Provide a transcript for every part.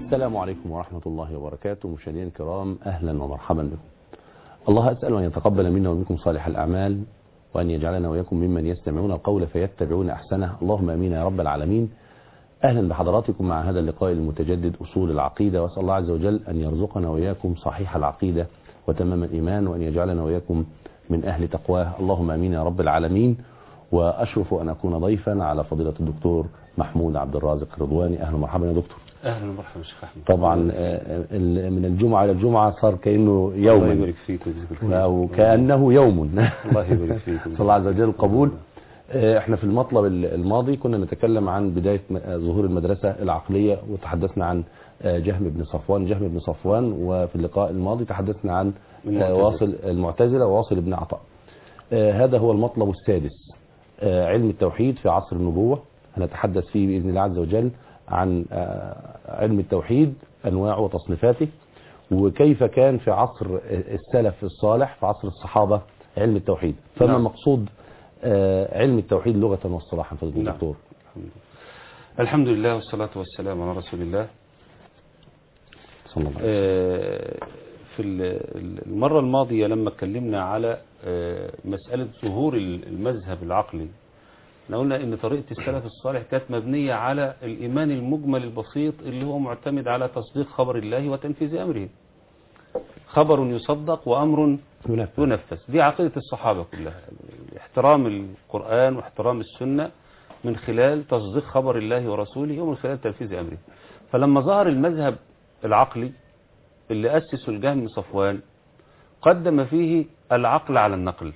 السلام عليكم ورحمة الله وبركاته مشاهدينا الكرام أهلا ومرحبا بكم الله أسأل أن يتقبل منا ومنكم صالح الأعمال وأن يجعلنا وإياكم ممن يستمعون القول فيتبعون أحسنه اللهم أمين يا رب العالمين أهلا بحضراتكم مع هذا اللقاء المتجدد أصول العقيدة وأسأل الله عز وجل أن يرزقنا وإياكم صحيح العقيدة وتمام الإيمان وأن يجعلنا وإياكم من أهل تقواه اللهم أمين يا رب العالمين وأشرف أن أكون ضيفا على فضيلة الدكتور محمود عبد الرازق رضواني أهلا ومرحبا يا دكتور اهلا ومرحبا شيخ احمد طبعا آه، ال- من الجمعة إلى الجمعة صار كأنه الله يوما يبارك فيك ويجزيك الخير أو كأنه يوم الله يبارك فيك صلى الله عز وجل القبول آه، احنا في المطلب ال- الماضي كنا نتكلم عن بداية م- آه، ظهور المدرسة العقلية وتحدثنا عن آه، جهم بن صفوان جهم بن صفوان وفي اللقاء الماضي تحدثنا عن آه، المعتزلة. واصل المعتزلة وواصل بن عطاء آه، هذا هو المطلب السادس آه، علم التوحيد في عصر النبوة هنتحدث فيه بإذن الله عز وجل عن آه، علم التوحيد أنواعه وتصنيفاته وكيف كان في عصر السلف الصالح في عصر الصحابة علم التوحيد فما نعم. المقصود آه، علم التوحيد لغة واصطلاحا فضيلة نعم. الدكتور الحمد لله والصلاة والسلام على رسول الله صلى الله عليه وسلم آه، في ال- المرة الماضية لما اتكلمنا على آه، مسألة ظهور المذهب العقلي احنا قلنا ان طريقة السلف الصالح كانت مبنية على الإيمان المجمل البسيط اللي هو معتمد على تصديق خبر الله وتنفيذ أمره خبر يصدق وأمر ينفذ. ينفذ دي عقيدة الصحابة كلها احترام القرآن واحترام السنة من خلال تصديق خبر الله ورسوله ومن خلال تنفيذ أمره فلما ظهر المذهب العقلي اللي أسسه الجهم بن صفوان قدم فيه العقل على النقل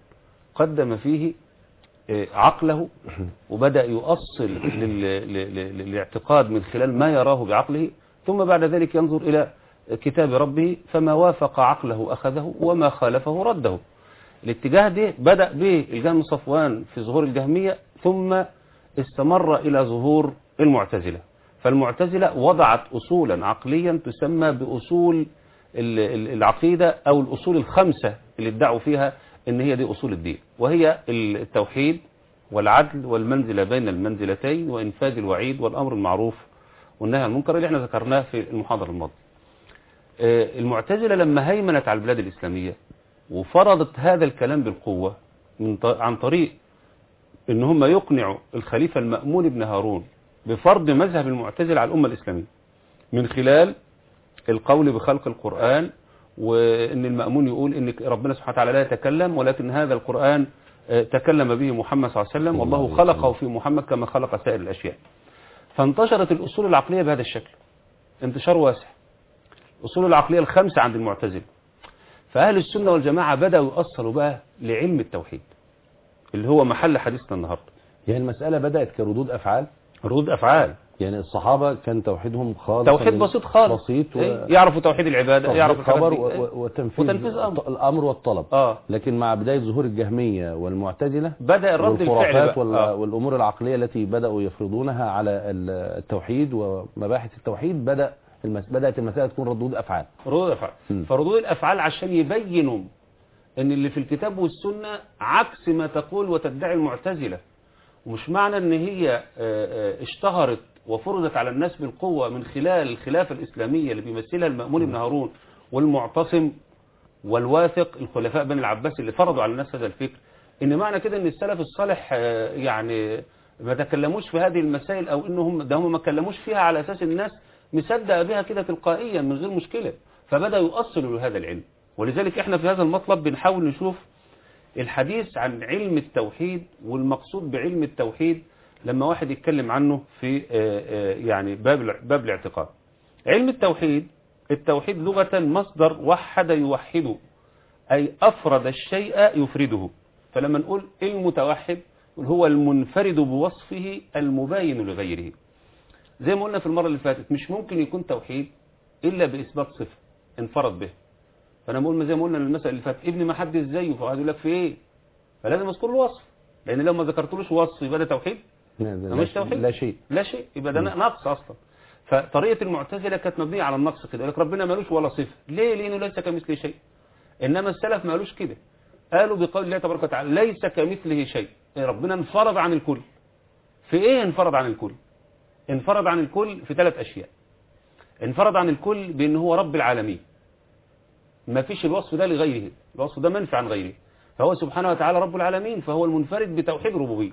قدم فيه آه، عقله وبدأ يؤصل لل- ل- ل- للاعتقاد من خلال ما يراه بعقله ثم بعد ذلك ينظر إلى كتاب ربه فما وافق عقله أخذه وما خالفه رده الاتجاه ده بدأ به الجهم صفوان في ظهور الجهمية ثم استمر إلى ظهور المعتزلة فالمعتزلة وضعت أصولا عقليا تسمى بأصول ال- ال- العقيدة أو الأصول الخمسة اللي ادعوا فيها ان هي دي أصول الدين وهي التوحيد والعدل والمنزلة بين المنزلتين وإنفاذ الوعيد والأمر المعروف والنهي عن المنكر اللي احنا ذكرناه في المحاضرة الماضية آه، المعتزلة لما هيمنت على البلاد الإسلامية وفرضت هذا الكلام بالقوة من ط- عن طريق ان هم يقنعوا الخليفة المأمون بن هارون بفرض مذهب المعتزلة على الأمة الإسلامية من خلال القول بخلق القرآن وان المأمون يقول ان ربنا سبحانه وتعالى لا يتكلم ولكن هذا القرآن آه، تكلم به محمد صلى الله عليه وسلم الله والله عليه خلقه في محمد كما خلق سائر الأشياء فانتشرت الأصول العقلية بهذا الشكل انتشار واسع الأصول العقلية الخمسة عند المعتزلة فأهل السنة والجماعة بدأوا يؤصلوا بقى لعلم التوحيد اللي هو محل حديثنا النهاردة يعني المسألة بدأت كردود أفعال ردود أفعال يعني الصحابة كان توحيدهم خالص توحيد بسيط خالص بسيط و... إيه؟ يعرفوا توحيد العبادة يعرفوا تصديق خبر الحاجات دي. و... إيه؟ و... وتنفيذ, وتنفيذ أمر. الأمر والطلب اه لكن مع بداية ظهور الجهمية والمعتزلة بدأ الرد الفعلي والخرافات بقى وال... آه. والأمور العقلية التي بدأوا يفرضونها على ال- التوحيد ومباحث التوحيد بدأ المس... بدأت المسألة تكون ردود أفعال ردود الافعال مم. فردود الافعال عشان يبينوا ان اللي في الكتاب والسنه عكس ما تقول وتدعي المعتزله ومش معنى ان هي آه، آه، اشتهرت وفرضت على الناس بالقوه من خلال الخلافه الاسلاميه اللي بيمثلها المامون بن هارون والمعتصم والواثق الخلفاء بني العباس اللي فرضوا على الناس هذا الفكر ان معنى كده ان السلف الصالح آه، يعني ما تكلموش في هذه المسائل او انهم ده هم ما تكلموش فيها على اساس الناس مصدقه بها كده تلقائيا من غير مشكله فبداوا يؤصلوا لهذا العلم ولذلك احنا في هذا المطلب بنحاول نشوف الحديث عن علم التوحيد والمقصود بعلم التوحيد لما واحد يتكلم عنه في آه، آه، يعني باب الع- باب الاعتقاد علم التوحيد التوحيد لغة مصدر وحد يوحده أي أفرد الشيء يفرده فلما نقول المتوحد هو المنفرد بوصفه المباين لغيره زي ما قلنا في المرة اللي فاتت مش ممكن يكون توحيد إلا بإثبات صفة انفرد به فأنا بقول زي ما قلنا المسألة اللي فاتت ابني ما حدش زيه فقعد يقول لك في إيه فلازم أذكر له وصف لأن لو ما ذكرتلوش وصف يبقى ده توحيد لا, ده مش توحيد لا شيء لا شيء يبقى ده نقص اصلا فطريقه المعتزله كانت مبنيه على النقص كده يقول لك ربنا مالوش ولا صفه ليه لانه ليس كمثله شيء انما السلف ما قالوش كده قالوا بقول الله تبارك وتعالى ليس كمثله شيء إيه ربنا انفرد عن الكل في ايه انفرد عن الكل انفرد عن الكل في ثلاث اشياء انفرد عن الكل بأن هو رب العالمين ما فيش الوصف ده لغيره الوصف ده منفي عن غيره فهو سبحانه وتعالى رب العالمين فهو المنفرد بتوحيد الربوبية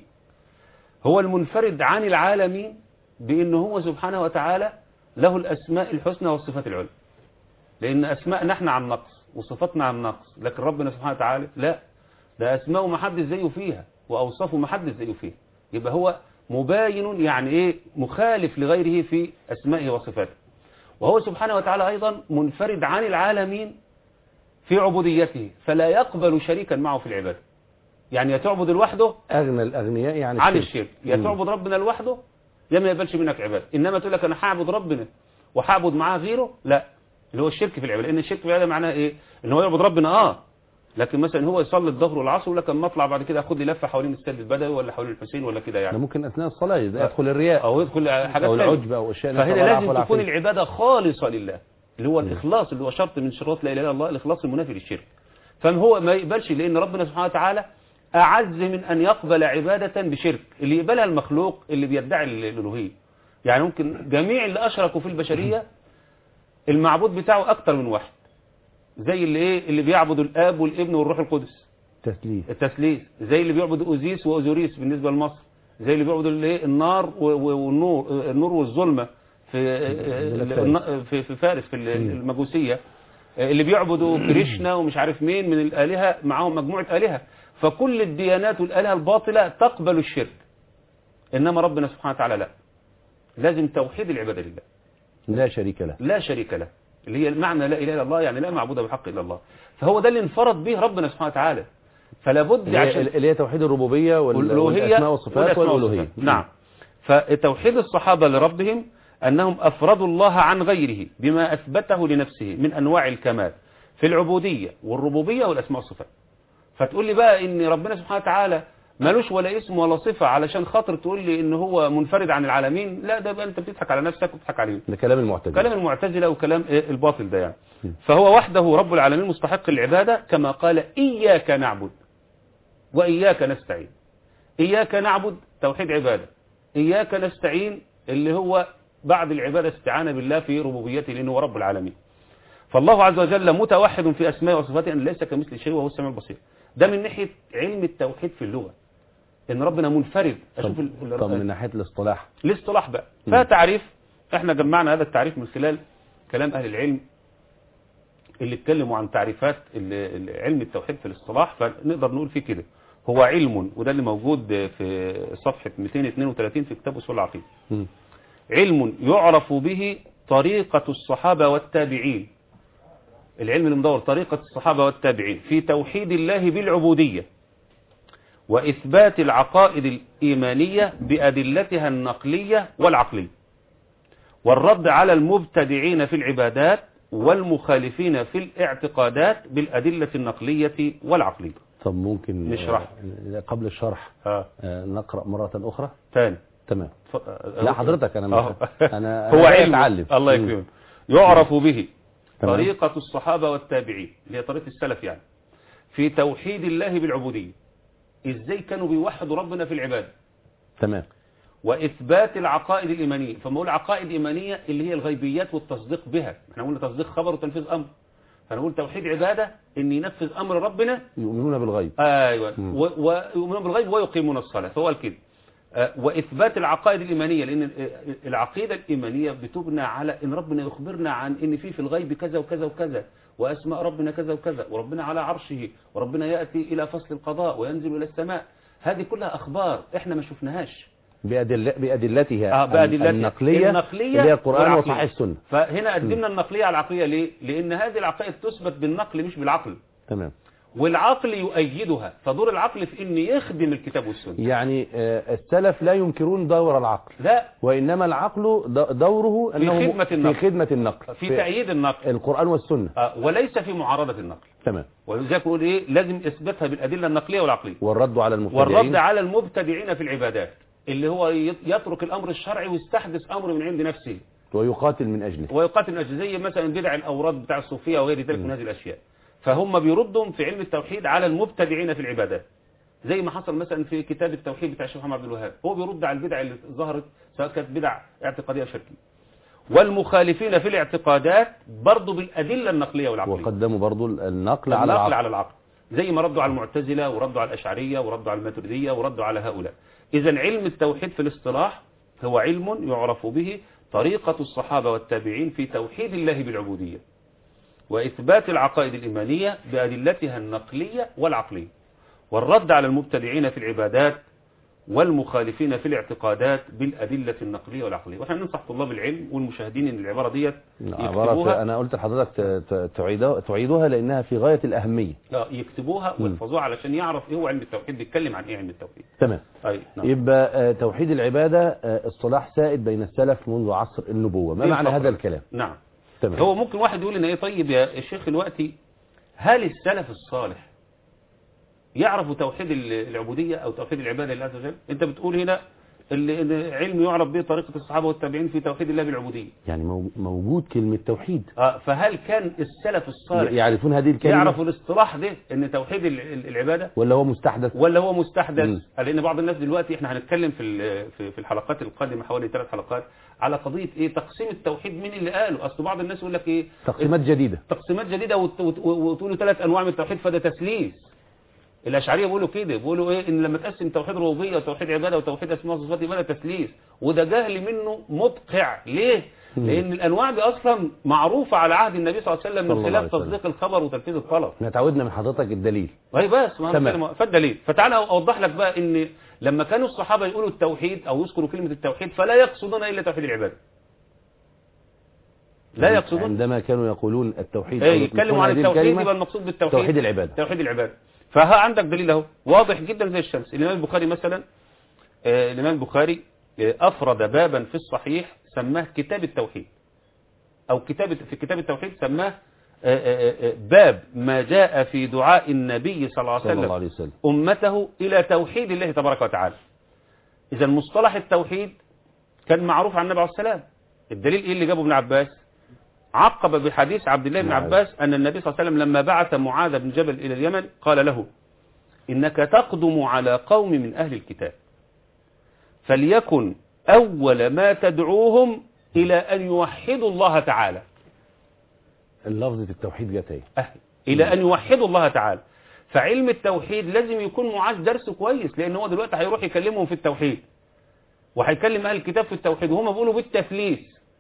هو المنفرد عن العالمين بأنه هو سبحانه وتعالى له الأسماء الحسنى والصفات العلى لأن أسماء نحن عن نقص وصفاتنا عن نقص لكن ربنا سبحانه وتعالى لا ده أسماء ما حدش زيه فيها وأوصافه ما حدش زيه فيها يبقى هو مباين يعني إيه مخالف لغيره في أسمائه وصفاته وهو سبحانه وتعالى أيضا منفرد عن العالمين في عبوديته فلا يقبل شريكا معه في العبادة يعني يا تعبد لوحده أغنى الأغنياء عن عن الشرك الشرك يا مم. تعبد ربنا لوحده يا ما يقبلش منك عبادة إنما تقول لك أنا هعبد ربنا وهعبد معاه غيره لا اللي هو الشرك في العبادة لأن الشرك في العبادة معناه إيه إن هو يعبد ربنا آه لكن مثلا هو يصلي الظهر والعصر ولا كان مطلع بعد كده اخد لي لفه حوالين السد البدوي ولا حوالين الحسين ولا كده ده يعني ممكن أثناء الصلاة يدخل الرياء او يدخل حاجات أو تانية. العجب أو أشياء فهنا نسأل الله لازم العفو تكون والعافية. العبادة خالصة لله اللي هو الإخلاص اللي هو شرط من شروط لا إله إلا الله الإخلاص المنافي للشرك فهو ما يقبلش لأن ربنا سبحانه وتعالى أعز من أن يقبل عبادة بشرك اللي يقبلها المخلوق اللي بيدعي الألوهية يعني ممكن جميع اللي أشركوا في البشرية المعبود بتاعه أكتر من واحد زي اللي إيه اللي بيعبدوا الآب والابن والروح القدس تسليم التثليث زي اللي بيعبد اوزيس واوزوريس بالنسبه لمصر زي اللي بيعبد الايه النار و- و- والنور النور والظلمه في فارس. في في فارس في المجوسيه اللي بيعبدوا كريشنا ومش عارف مين من الالهه معاهم مجموعه الهه فكل الديانات والالهه الباطله تقبل الشرك انما ربنا سبحانه وتعالى لا لازم توحيد العباده لله لا شريك له لا شريك له اللي هي المعنى لا اله الا الله يعني لا معبود بحق الا الله فهو ده اللي انفرد به ربنا سبحانه وتعالى فلا بد اللي هي- عشان اللي هي توحيد الربوبية وال- والألوهية والأسماء والصفات والأسماء والألوهية والصفات. نعم فتوحيد الصحابة لربهم أنهم أفردوا الله عن غيره بما أثبته لنفسه من أنواع الكمال في العبودية والربوبية والأسماء والصفات فتقول لي بقى إن ربنا سبحانه وتعالى ملوش ولا اسم ولا صفة علشان خاطر تقول لي إن هو منفرد عن العالمين لا ده بقى أنت بتضحك على نفسك وبتضحك عليهم ده كلام المعتزلة كلام المعتزلة وكلام إيه الباطل ده يعني فهو وحده رب العالمين مستحق العبادة كما قال إياك نعبد وإياك نستعين إياك نعبد توحيد عبادة إياك نستعين اللي هو بعد العبادة استعانة بالله في ربوبيته لأنه هو رب العالمين فالله عز وجل متوحد في أسماء وصفاته أن ليس كمثل شيء وهو السميع البصير ده من ناحية علم التوحيد في اللغة إن ربنا منفرد أشوف ال- ال- طب من ناحية الاصطلاح الاصطلاح بقى مم. فتعريف احنا جمعنا هذا التعريف من خلال كلام اهل العلم اللي اتكلموا عن تعريفات ال- ال- علم التوحيد في الاصطلاح فنقدر نقول فيه كده هو علم وده اللي موجود في صفحة 232 في كتاب أصول العقيدة مم. علم يعرف به طريقة الصحابة والتابعين العلم اللي مدور طريقة الصحابة والتابعين في توحيد الله بالعبودية وإثبات العقائد الإيمانية بأدلتها النقلية والعقلية والرد على المبتدعين في العبادات والمخالفين في الاعتقادات بالأدلة النقلية والعقلية طب ممكن نشرح. آه، قبل الشرح آه. آه، نقرأ مرة أخرى تاني تمام ف... لا حضرتك أنا أهو. أنا هو أنا جاي علم أتعلم الله مم. يكرمك يعرف به تمام. طريقة الصحابة والتابعين اللي هي طريقة السلف يعني في توحيد الله بالعبودية ازاي كانوا بيوحدوا ربنا في العبادة تمام وإثبات العقائد الإيمانية فما أقول عقائد إيمانية اللي هي الغيبيات والتصديق بها احنا قلنا تصديق خبر وتنفيذ أمر فنقول توحيد عبادة إن ينفذ أمر ربنا يؤمنون بالغيب ايوه مم. و- ويؤمنون بالغيب ويقيمون الصلاه فهو قال كده آه، واثبات العقائد الايمانيه لان ال- العقيده الايمانيه بتبنى على ان ربنا يخبرنا عن ان في في الغيب كذا وكذا وكذا واسماء ربنا كذا وكذا وربنا على عرشه وربنا ياتي الى فصل القضاء وينزل الى السماء هذه كلها اخبار احنا ما شفناهاش بأدل... بأدلتها آه، بأدلتها النقلية النقلية اللي هي القرآن والعقلية. وصحيح السنة فهنا قدمنا النقليه على العقليه ليه لان هذه العقائد تثبت بالنقل مش بالعقل تمام والعقل يؤيدها فدور العقل في ان يخدم الكتاب والسنه يعني آه، السلف لا ينكرون دور العقل لا وإنما العقل د- دوره أنه خدمة النقل. في خدمة النقل في تأييد النقل القرآن والسنة آه، وليس في معارضة النقل تمام ولذلك نقول ايه لازم اثباتها بالادله النقليه والعقليه والرد على والرد المبتدعين على المبتدعين في العبادات اللي هو يت- يترك الامر الشرعي ويستحدث امر من عند نفسه ويقاتل من أجله ويقاتل من أجل زي مثلا بدع الاوراد بتاع الصوفيه وغير ذلك من هذه الاشياء فهم بيردهم في علم التوحيد على المبتدعين في العبادات زي ما حصل مثلا في كتاب التوحيد بتاع الشيخ محمد عبد الوهاب هو بيرد على البدع اللي ظهرت سواء كانت بدع اعتقاديه او شركيه والمخالفين في الاعتقادات برضه بالأدلة النقلية والعقلية وقدموا برضو النقل على النقل العقل على العقل زي ما ردوا على المعتزلة وردوا على الأشعرية وردوا على الماتريدية وردوا على هؤلاء إذا علم التوحيد في الاصطلاح هو علم يعرف به طريقة الصحابة والتابعين في توحيد الله بالعبودية وإثبات العقائد الإيمانية بأدلتها النقلية والعقلية والرد على المبتدعين في العبادات والمخالفين في الاعتقادات بالأدلة النقلية والعقلية وإحنا ننصح طلاب العلم والمشاهدين إن العبارة ديت عبارة يكتبوها أنا قلت لحضرتك ت- ت- تعيدها تعيدها لأنها في غاية الأهمية لا يكتبوها ويحفظوها علشان يعرف ايه هو علم التوحيد بيتكلم عن ايه علم التوحيد تمام اي نعم يبقى آه، توحيد العبادة آه، اصطلاح سائد بين السلف منذ عصر النبوة ما إيه معنى الفقرة؟ هذا الكلام نعم تمام هو ممكن واحد يقول لنا ايه طيب يا الشيخ دلوقتي هل السلف الصالح يعرفوا توحيد ال- العبودية او توحيد العبادة لله عز وجل انت بتقول هنا ال- ال- علم يعرف به طريقة الصحابة والتابعين في توحيد الله بالعبودية يعني مو- موجود كلمة توحيد آه فهل كان السلف الصالح يعرفون هذه الكلمة يعرفوا الاصطلاح ده ان توحيد ال- ال- العبادة ولا هو مستحدث ولا هو مستحدث مم. لان بعض الناس دلوقتي احنا هنتكلم في ال- في في الحلقات القادمه حوالي ثلاث حلقات على قضيه ايه تقسيم التوحيد مين اللي قاله اصل بعض الناس يقول لك ايه تقسيمات جديدة تقسيمات جديده وت- وت- وتقولوا ثلاث انواع من التوحيد فده تسليس الاشعريه بيقولوا كده بيقولوا ايه ان لما تقسم توحيد ربوبيه وتوحيد عباده وتوحيد اسماء وصفات يبقى ده تسليس وده جهل منه مدقع ليه مم. لان الانواع دي اصلا معروفه على عهد النبي صلى الله عليه وسلم صلى من الله خلال عليه وسلم. تصديق الخبر وتنفيذ الطلب احنا تعودنا من حضرتك الدليل وهي بس ما تمام. تمام فالدليل فتعالى اوضح لك بقى ان لما كانوا الصحابه يقولوا التوحيد او يذكروا كلمه التوحيد فلا يقصدون الا توحيد العباده لا يقصدون عندما كانوا يقولون التوحيد أو ايه يتكلموا يطلقون عن هذه التوحيد الكلمة، يبقى المقصود بالتوحيد توحيد العبادة توحيد العباده فها عندك دليل اهو واضح جدا زي الشمس الامام البخاري مثلا آه، الامام البخاري آه، افرد بابا في الصحيح سماه كتاب التوحيد او كتاب في كتاب التوحيد سماه آه، آه، آه، باب ما جاء في دعاء النبي صلى الله عليه صلى الله وسلم عليه وسلم أمته إلى توحيد الله تبارك وتعالى إذا مصطلح التوحيد كان معروف عن النبي عليه السلام الدليل إيه اللي جابه ابن عباس عقب بحديث عبد الله بن نعم. عباس أن النبي صلى الله عليه وسلم لما بعث معاذ بن جبل إلى اليمن قال له إنك تقدم على قوم من أهل الكتاب فليكن أول ما تدعوهم إلى أن يوحدوا الله تعالى اللفظة التوحيد جت اهي أهل إلى أن يوحدوا الله تعالى فعلم التوحيد لازم يكون معاذ درس كويس لأن هو دلوقتي هيروح يكلمهم في التوحيد وهيكلم أهل الكتاب في التوحيد وهم بيقولوا بالتفليس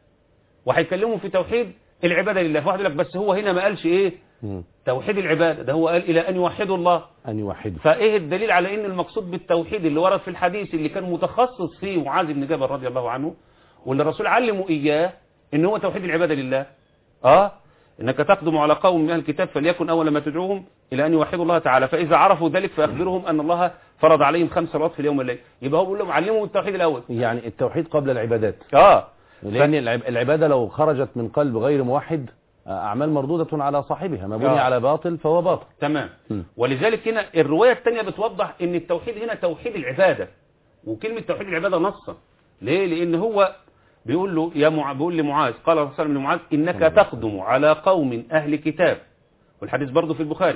وهيكلمهم في توحيد العبادة لله واحد يقول لك بس هو هنا ما قالش إيه مم. توحيد العبادة ده هو قال إلى أن يوحدوا الله أن يوحدوا فإيه الدليل على أن المقصود بالتوحيد اللي ورد في الحديث اللي كان متخصص فيه معاذ بن جبل رضي الله عنه واللي الرسول علمه إياه إن هو توحيد العبادة لله آه إنك تقدم على قوم من أهل الكتاب فليكن أول ما تدعوهم إلى أن يوحدوا الله تعالى فإذا عرفوا ذلك فأخبرهم أن الله فرض عليهم خمس صلوات في اليوم والليل يبقى هو بيقول لهم علمهم التوحيد الأول يعني التوحيد قبل العبادات آه لأن العب- العبادة لو خرجت من قلب غير موحد أعمال مردودة على صاحبها ما بني آه. على باطل فهو باطل تمام م. ولذلك هنا الرواية الثانية بتوضح ان التوحيد هنا توحيد العبادة وكلمة توحيد العبادة نصا ليه لان هو بيقول له يا مع... بيقول لمعاذ قال الله صلى الله عليه وسلم لمعاذ انك تقدم على قوم اهل كتاب والحديث برضه في البخاري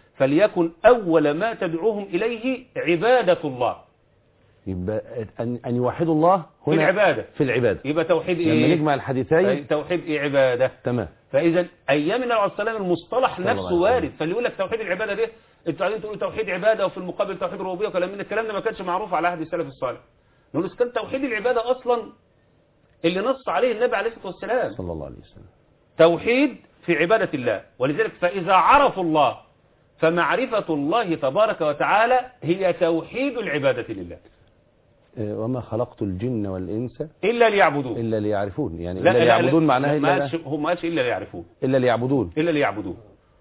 فليكن اول ما تدعوهم اليه عبادة الله يبقى أن, أن يوحدوا الله في هنا العبادة في العبادة يبقى توحيد لما ايه نجمع الحديثين توحيد ايه عبادة تمام فاذا ايام النبي عليه الصلاه والسلام المصطلح صلى الله نفسه عليه وسلم. وارد فاللي يقول لك توحيد العباده ده انتوا قاعدين تقولوا توحيد عباده وفي المقابل توحيد ربوبيه وكلام من الكلام ده ما كانش معروف على عهد السلف الصالح نقول إذا كان توحيد العباده اصلا اللي نص عليه النبي عليه الصلاه والسلام صلى الله عليه وسلم توحيد في عباده الله ولذلك فاذا عرفوا الله فمعرفه الله تبارك وتعالى هي توحيد العباده لله آه، وما خلقت الجن والإنس الا ليعبدون إلا ليعرفون يعني لا إلا لا ليعبدون لا معناها ما إلا, قالش هو ما قالش الا ليعرفون إلا ليعبدون الا ليعبدون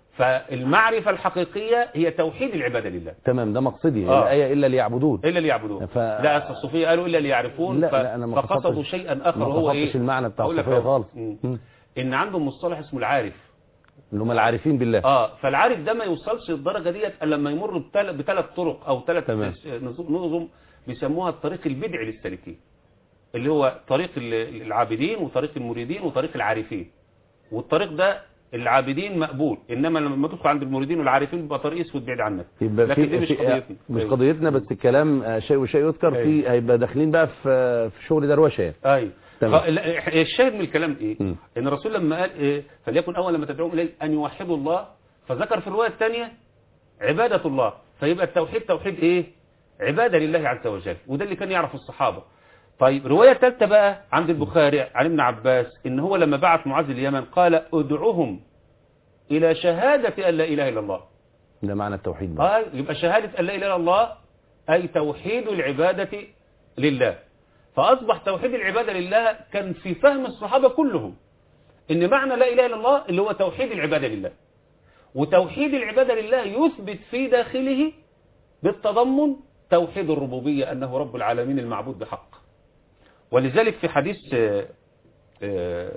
فالمعرفة الحقيقية هي توحيد العبادة لله تمام ده مقصدي آه. الآية إلا ليعبدون إلا ليعبدون ف- لا أصل الصوفية قالوا إلا ليعرفون لا ف... لا أنا ما فقصدوا قصدتش- شيئا آخر ما هو إيه قصدتش المعنى بتاع أقول لك الصوفية أهو. خالص مم. مم. إن عندهم مصطلح اسمه العارف اللي هم العارفين بالله اه فالعارف ده ما يوصلش للدرجة ديت إلا لما يمر بتل... بثلاث طرق أو ثلاث تمام. نظم نظم بيسموها الطريق البدعي للسالكين اللي هو طريق ال- العابدين وطريق المريدين وطريق العارفين والطريق ده العابدين مقبول انما لما تدخل عند المريدين والعارفين بيبقى طريق اسود بعيد عنك يبقى لكن في دي مش في- قضيتنا مش أيوة. قضيتنا بس الكلام آه، شيء وشيء يذكر في أيوة. هيبقى داخلين بقى في في شغل دروشه يعني ايوه تمام. ف- لا، الشاهد من الكلام ايه مم. ان الرسول لما قال إيه فليكن اول لما تدعوهم اليه ان يوحدوا الله فذكر في الروايه الثانيه عباده الله فيبقى التوحيد توحيد ايه عباده لله عز وجل وده اللي كان يعرف الصحابه طيب روايه ثالثه بقى عند البخاري عن ابن عباس ان هو لما بعث معاذ اليمن قال ادعوهم الى شهاده ان لا اله الا الله ده معنى التوحيد بقى قال يبقى شهادة أن لا إله إلا الله أي توحيد العبادة لله فأصبح توحيد العبادة لله كان في فهم الصحابة كلهم إن معنى لا إله إلا الله اللي هو توحيد العبادة لله وتوحيد العبادة لله يثبت في داخله بالتضمن توحيد الربوبية أنه رب العالمين المعبود بحق ولذلك في حديث آه، آه،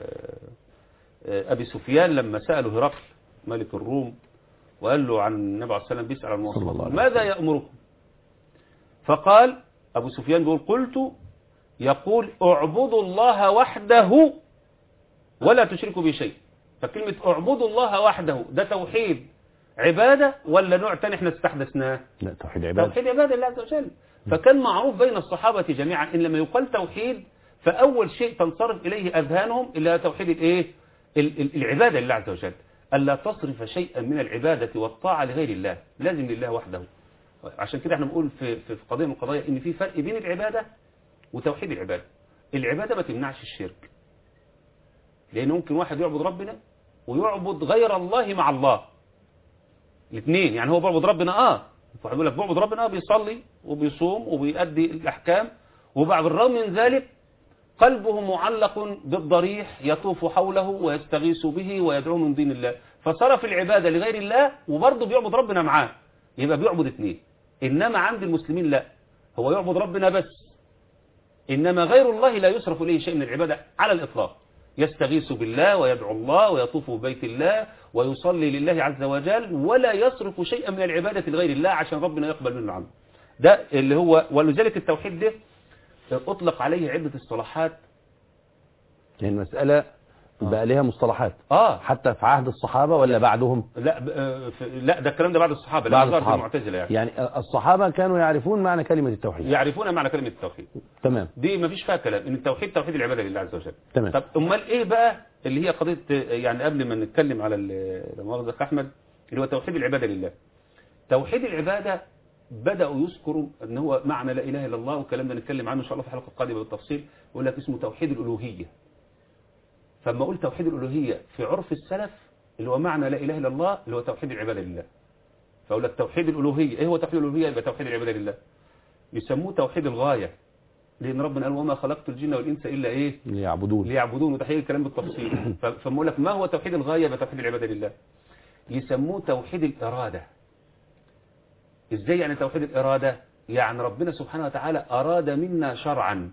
آه، أبي سفيان لما سأله هرقل ملك الروم وقال له عن النبي عليه الصلاة والسلام بيسأل عن صلى الله المواصفات عليه ماذا يأمركم فقال أبو سفيان بيقول قلت يقول اعبدوا الله وحده ولا تشركوا به شيء فكلمة اعبدوا الله وحده ده توحيد عبادة ولا نوع تاني احنا استحدثناه لا توحيد عبادة توحيد عبادة الله عز وجل فكان معروف بين الصحابة جميعا إن لما يقال توحيد فأول شيء تنصرف إليه أذهانهم إلى توحيد الإيه؟ ال- ال- العبادة لله عز وجل ألا تصرف شيئا من العبادة والطاعة لغير الله لازم لله وحده عشان كده احنا بنقول في, في في قضية من القضايا إن في فرق بين العبادة وتوحيد العبادة العبادة ما تمنعش الشرك لأن ممكن واحد يعبد ربنا ويعبد غير الله مع الله الاثنين يعني هو بيعبد ربنا اه واحد يقول لك بيعبد ربنا اه بيصلي وبيصوم وبيؤدي الاحكام وبعد الرغم من ذلك قلبه معلق بالضريح يطوف حوله ويستغيث به ويدعو من دين الله فصرف العبادة لغير الله وبرضه بيعبد ربنا معاه يبقى بيعبد اثنين إنما عند المسلمين لا هو يعبد ربنا بس إنما غير الله لا يصرف إليه شيء من العبادة على الإطلاق يستغيث بالله ويدعو الله ويطوف ببيت الله ويصلي لله عز وجل ولا يصرف شيئا من العبادة لغير الله عشان ربنا يقبل منه عنه ده اللي هو ولذلك التوحيد ده أطلق عليه عدة اصطلاحات يعني المسألة بقى لها مصطلحات آه حتى في عهد الصحابة ولا بعدهم لا ب- آه، في- لا ده الكلام ده بعد الصحابة لا بعد ظهر في الصحابة المعتزلة يعني يعني الصحابة كانوا يعرفون معنى كلمة التوحيد يعرفون معنى كلمة التوحيد تمام دي ما فيش فيها كلام ان التوحيد توحيد العبادة لله عز وجل تمام طب امال ايه بقى اللي هي قضيه يعني قبل ما نتكلم على ال- لا مؤاخذة أخ احمد اللي هو توحيد العباده لله توحيد العباده بداوا يذكروا ان هو معنى لا اله الا الله والكلام ده نتكلم عنه ان شاء الله في الحلقه القادمه بالتفصيل يقول لك اسمه توحيد الالوهيه فلما اقول توحيد الالوهيه في عرف السلف اللي هو معنى لا اله الا الله اللي هو توحيد العباده لله فاقول لك توحيد الالوهيه ايه هو توحيد الالوهيه يبقى توحيد العباده لله يسموه توحيد الغايه لان ربنا قال وما خلقت الجن والانس الا ايه ليعبدون ليعبدون وتحقيق الكلام بالتفصيل ف- فبقول لك ما هو توحيد الغاية بتوحيد العبادة لله يسموه توحيد الإرادة إزاي يعني توحيد الإرادة يعني ربنا سبحانه وتعالى أراد منا شرعا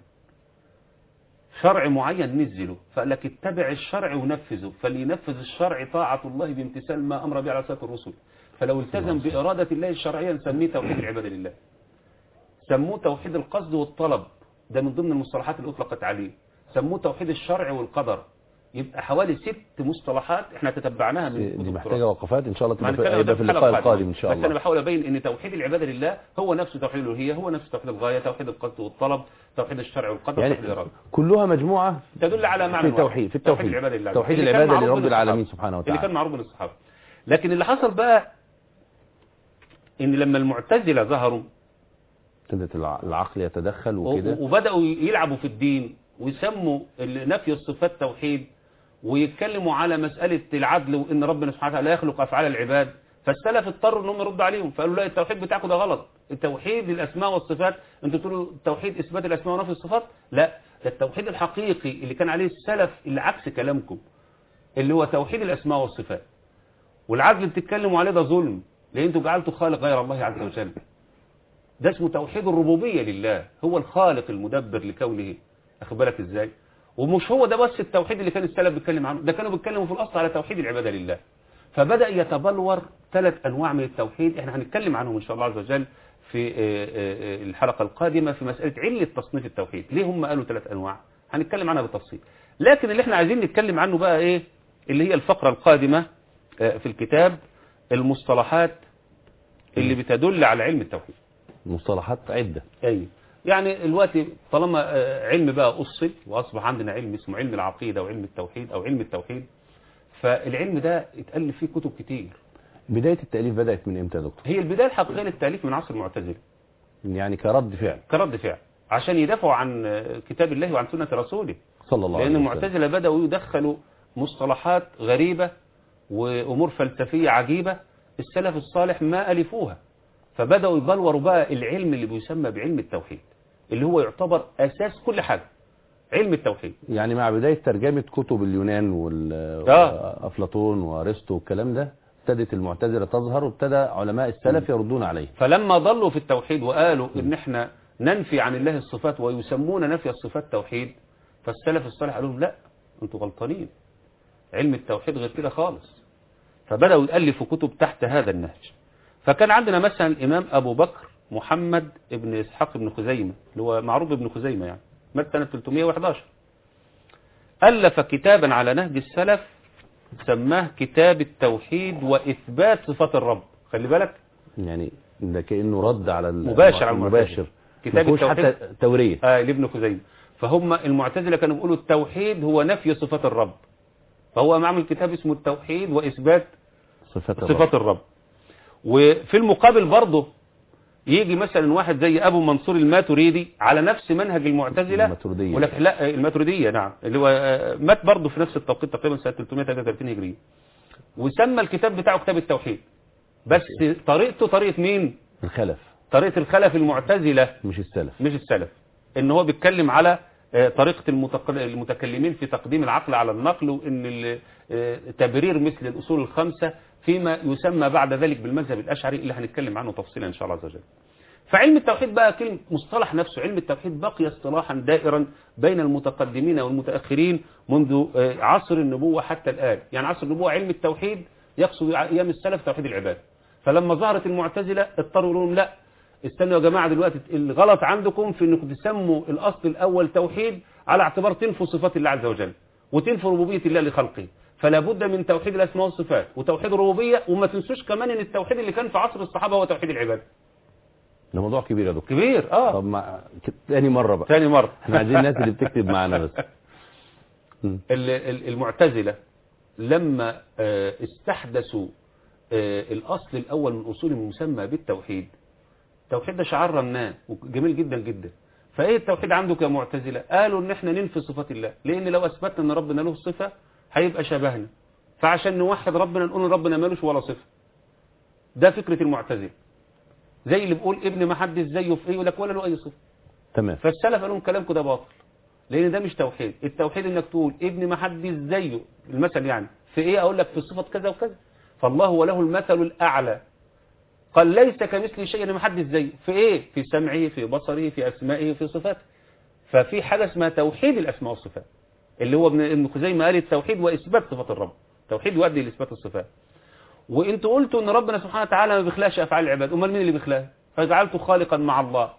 شرع معين نزله فقال لك اتبع الشرع ونفذه فلينفذ الشرع طاعة الله بامتثال ما أمر به على سيادة الرسل فلو التزم بإرادة الله الشرعية نسميه توحيد العبادة لله سموه توحيد القصد والطلب ده من ضمن المصطلحات اللي أطلقت عليه سموه توحيد الشرع والقدر يبقى حوالي ست مصطلحات احنا تتبعناها من دي كتب محتاجة التراث. وقفات إن شاء الله ما تبقى هنتكلم في, ده يبقى في الحلقة اللقاء القادم إن شاء بس أنا الله بحاول أبين إن توحيد العبادة لله هو نفس توحيد الألوهية هو نفس توحيد الغاية توحيد القصد والطلب توحيد الشرع والقدر يعني توحيد الإرادة كلها مجموعة تدل على معنى في التوحيد في التوحيد توحيد العبادة لله توحيد اللي كان العبادة معروف لرب بين العالمين الصحابة. سبحانه اللي كان وتعالى معروف بين الصحابة لكن اللي حصل بقى ان لما المعتزلة ظهروا ابتدت الع- العقل يتدخل و- وكده وبدأوا يلعبوا في الدين ويسموا ال- نفي الصفات توحيد ويتكلموا على مسألة العدل وإن ربنا سبحانه وتعالى لا يخلق أفعال العباد فالسلف اضطروا انهم يردوا عليهم فقالوا لا التوحيد بتاعكم ده غلط التوحيد الأسماء والصفات انتوا تقولوا توحيد إثبات الأسماء ونفي الصفات لا ده التوحيد الحقيقي اللي كان عليه السلف اللي عكس كلامكم اللي هو توحيد الأسماء والصفات والعدل اللي بتتكلموا عليه ده ظلم لأن انتوا جعلتوا خالق غير الله عز وجل ده اسمه توحيد الربوبية لله هو الخالق المدبر لكونه أخد بالك ازاي ومش هو ده بس التوحيد اللي كان السلف بيتكلم عنه ده كانوا بيتكلموا في الأصل على توحيد العبادة لله فبدأ يتبلور ثلاث أنواع من التوحيد احنا هنتكلم عنهم إن شاء الله عز وجل في آه، آه، آه، الحلقة القادمة في مسألة علة تصنيف التوحيد ليه هم قالوا ثلاث أنواع هنتكلم عنها بالتفصيل لكن اللي احنا عايزين نتكلم عنه بقى ايه اللي هي الفقرة القادمة آه، في الكتاب المصطلحات اللي بتدل على علم التوحيد مصطلحات عدة ايوه يعني دلوقتي طالما آه، علم بقى أصل وأصبح عندنا علم اسمه علم العقيدة وعلم التوحيد أو علم التوحيد فالعلم ده اتألف فيه كتب كتير بداية التأليف بدأت من امتى يا دكتور هي البداية الحقيقية للتأليف من عصر المعتزلة يعني كرد فعل كرد فعل عشان يدافعوا عن آه، كتاب الله وعن سنة رسوله صلى الله لأن عليه وسلم المعتزلة بدأوا يدخلوا مصطلحات غريبة وأمور فلسفية عجيبة السلف الصالح ما ألفوها فبدأوا يبلوروا بقى العلم اللي بيسمى بعلم التوحيد اللي هو يعتبر أساس كل حاجة علم التوحيد يعني مع بداية ترجمة كتب اليونان آه. وأفلاطون وأرسطو والكلام ده ابتدت المعتزلة تظهر وابتدى علماء السلف يردون عليه فلما ضلوا في التوحيد وقالوا ان احنا ننفي عن الله الصفات ويسمون نفي الصفات توحيد فالسلف الصالح قالوا لهم لا انتوا غلطانين علم التوحيد غير كده خالص فبدأوا يألفوا كتب تحت هذا النهج فكان عندنا مثلا الإمام أبو بكر محمد ابن إسحاق ابن خزيمة اللي هو معروف ابن خزيمة يعني مات سنة 311 ألف كتابا على نهج السلف سماه كتاب التوحيد وإثبات صفات الرب خلي بالك يعني ده كأنه رد على ال- مباشر على المعتزلة. المباشر كتاب مفهوش التوحيد حتى تورية آه لابن خزيمة فهم المعتزلة كانوا بيقولوا التوحيد هو نفي صفات الرب فهو معمل كتاب اسمه التوحيد وإثبات صفات الرب. صفات الرب وفي المقابل برضه يجي مثلا واحد زي أبو منصور الماتريدي على نفس منهج المعتزلة الماتريدية. ولك لا الماتريدية نعم اللي هو آه، مات برضه في نفس التوقيت تقريبا سنة 333 هجرية وسمى الكتاب بتاعه كتاب التوحيد بس طريقته طريقة مين؟ الخلف طريقة الخلف المعتزلة مش السلف مش السلف ان هو بيتكلم على آه، طريقة المتق- المتكلمين في تقديم العقل على النقل وان ال- آه، تبرير مثل الأصول الخمسة فيما يسمى بعد ذلك بالمذهب الأشعري اللي هنتكلم عنه تفصيلا إن شاء الله عز وجل فعلم التوحيد بقى كلمة مصطلح نفسه علم التوحيد بقي اصطلاحا دائرا بين المتقدمين والمتأخرين منذ آه، عصر النبوة حتى الآن يعني عصر النبوة علم التوحيد يقصد أيام السلف توحيد العباد فلما ظهرت المعتزلة اضطروا لهم لا استنوا يا جماعة دلوقتي الغلط عندكم في انكم تسموا الاصل الاول توحيد على اعتبار تنفوا صفات الله عز وجل وتنفوا ربوبية الله لخلقه فلا بد من توحيد الاسماء والصفات وتوحيد الربوبية وما تنسوش كمان ان التوحيد اللي كان في عصر الصحابة هو توحيد العباد ده موضوع كبير يا دكتور كبير اه طب ما ك- تاني مرة بقى ثاني مرة احنا عايزين الناس اللي بتكتب معانا بس مم. ال- ال- المعتزلة لما آه، استحدثوا آه، الأصل الأول من أصول المسمى بالتوحيد التوحيد ده شعار رنان وجميل جدا جدا فايه التوحيد عندك يا معتزلة قالوا ان احنا ننفي صفات الله لان لو اثبتنا ان ربنا له صفة هيبقى شبهنا فعشان نوحد ربنا نقول ان ربنا مالوش ولا صفة ده فكرة المعتزلة زي اللي بيقول ابن ما حدش زيه في ايه يقول لك ولا له اي صفة تمام فالسلف قالوا لهم كلامكم ده باطل لان ده مش توحيد التوحيد انك تقول ابن ما حدش زيه المثل يعني في ايه اقول لك في صفة كذا وكذا فالله وله المثل الاعلى قال ليس كمثل شيء ما حدش زيه في ايه في سمعه في بصره في اسمائه في صفاته ففي حاجه اسمها توحيد الاسماء والصفات اللي هو ابن ابن خزيمه قال التوحيد واثبات صفات الرب توحيد يؤدي لاثبات الصفات وانتوا قلتوا ان ربنا سبحانه وتعالى ما بيخلقش افعال العباد امال مين اللي بيخلقها فجعلته خالقا مع الله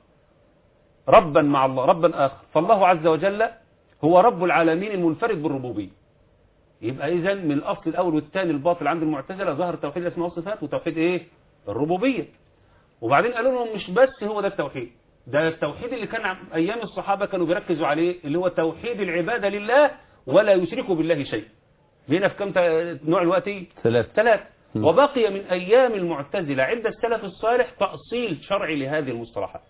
ربا مع الله ربا آخر فالله عز وجل هو رب العالمين المنفرد بالربوبية يبقى إذا من الأصل الأول والثاني الباطل عند المعتزلة ظهر توحيد الأسماء والصفات وتوحيد إيه الربوبية وبعدين قالوا لهم مش بس هو ده التوحيد ده التوحيد اللي كان عم- أيام الصحابة كانوا بيركزوا عليه اللي هو توحيد العبادة لله ولا يشركوا بالله شيء هنا في كم ت- نوع دلوقتي ثلاث ثلاث م. وبقي من أيام المعتزلة عند السلف الصالح تأصيل شرعي لهذه المصطلحات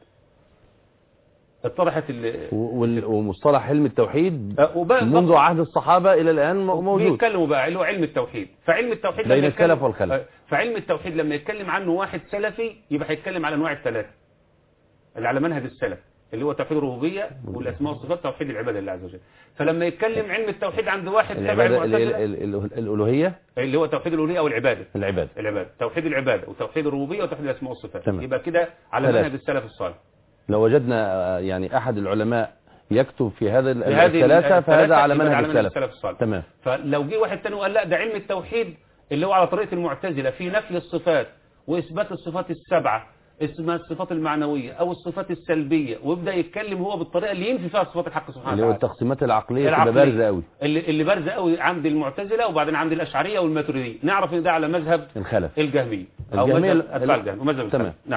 اتضحت ال- وال- ومصطلح علم التوحيد أه، وبقى منذ عهد الصحابة إلى الآن م- موجود بيتكلموا بقى اللي هو علم التوحيد فعلم التوحيد بين لما يتكلم- السلف والخلف. أه، فعلم التوحيد لما يتكلم عنه واحد سلفي يبقى هيتكلم على انواع الثلاثه اللي على منهج السلف اللي هو توحيد الربوبيه والاسماء والصفات توحيد العباده لله عز وجل فلما يتكلم علم التوحيد عند واحد تبع العبادة ال- المعتزله ال- ال- الألوهية اللي هو توحيد الالوهيه او العباده العبادة العباده توحيد العباده وتوحيد الربوبيه وتوحيد الاسماء والصفات تمام. يبقى كده على ثلاثة. منهج السلف الصالح لو وجدنا آه، يعني أحد العلماء يكتب في هذا ال- في هذه الثلاثة فهذا الثلاثة على يبقى منهج على منهج السلف السلف الصالح تمام فلو جه واحد تاني وقال لا ده علم التوحيد اللي هو على طريقة المعتزلة في نفي الصفات وإثبات الصفات السبعة اسمها الصفات المعنوية أو الصفات السلبية ويبدأ يتكلم هو بالطريقة اللي ينفي فيها صفات الحق سبحانه اللي هو وتعالى التقسيمات العقلية تبقى العقلية. بارزة قوي اللي, اللي بارزة قوي عند المعتزلة وبعدين عند الأشعرية والماتريدية نعرف إن ده على مذهب الخلف الجهمية أو الجهمية مذهب ال- أتباع الجهمية ومذهب تمام. الخلف. نعم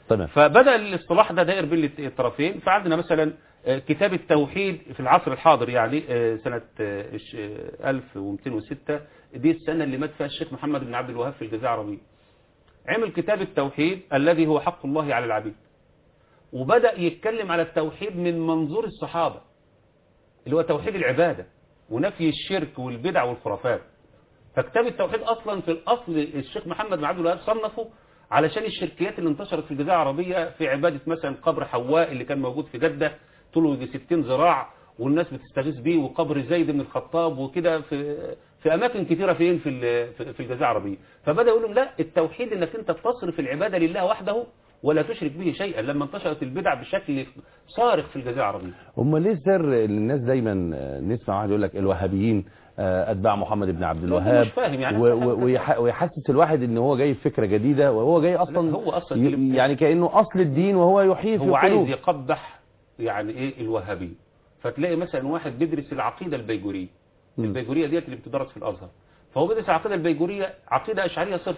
تمام فبدأ الاصطلاح ده داير بين الطرفين فعندنا مثلا آه، كتاب التوحيد في العصر الحاضر يعني آه، سنة آه، الش- آه، 1206 دي السنة اللي مات فيها الشيخ محمد بن عبد الوهاب في الجزيرة العربية عمل كتاب التوحيد الذي هو حق الله على العبيد وبدأ يتكلم على التوحيد من منظور الصحابة اللي هو توحيد العبادة ونفي الشرك والبدع والخرافات فكتاب التوحيد أصلا في الأصل الشيخ محمد بن عبد الوهاب صنفه علشان الشركيات اللي انتشرت في الجزيرة العربية في عبادة مثلا قبر حواء اللي كان موجود في جدة طوله يجي 60 ذراع والناس بتستغيث بيه وقبر زيد بن الخطاب وكده في في اماكن كثيره فين في ال- في- في الجزيره العربيه فبدا يقول لهم لا التوحيد انك انت تصرف العباده لله وحده ولا تشرك به شيئا لما انتشرت البدع بشكل صارخ في الجزيره العربيه هم ليه سر الناس دايما آه، نسمع واحد يقول لك الوهابيين آه، اتباع محمد بن عبد لا، الوهاب مش فاهم يعني. و- و- ويح- ويحسس الواحد ان هو جاي بفكره جديده وهو جاي اصلا لا، هو أصلاً ي- كلمة- يعني كانه اصل الدين وهو يحيي في هو عايز القلوب يقبح يعني ايه الوهابيه فتلاقي مثلا واحد بيدرس العقيده البيجوريه مم. البيجوريه ديت اللي بتدرس في الازهر فهو بيدرس العقيده البيجوريه عقيده اشعريه صرف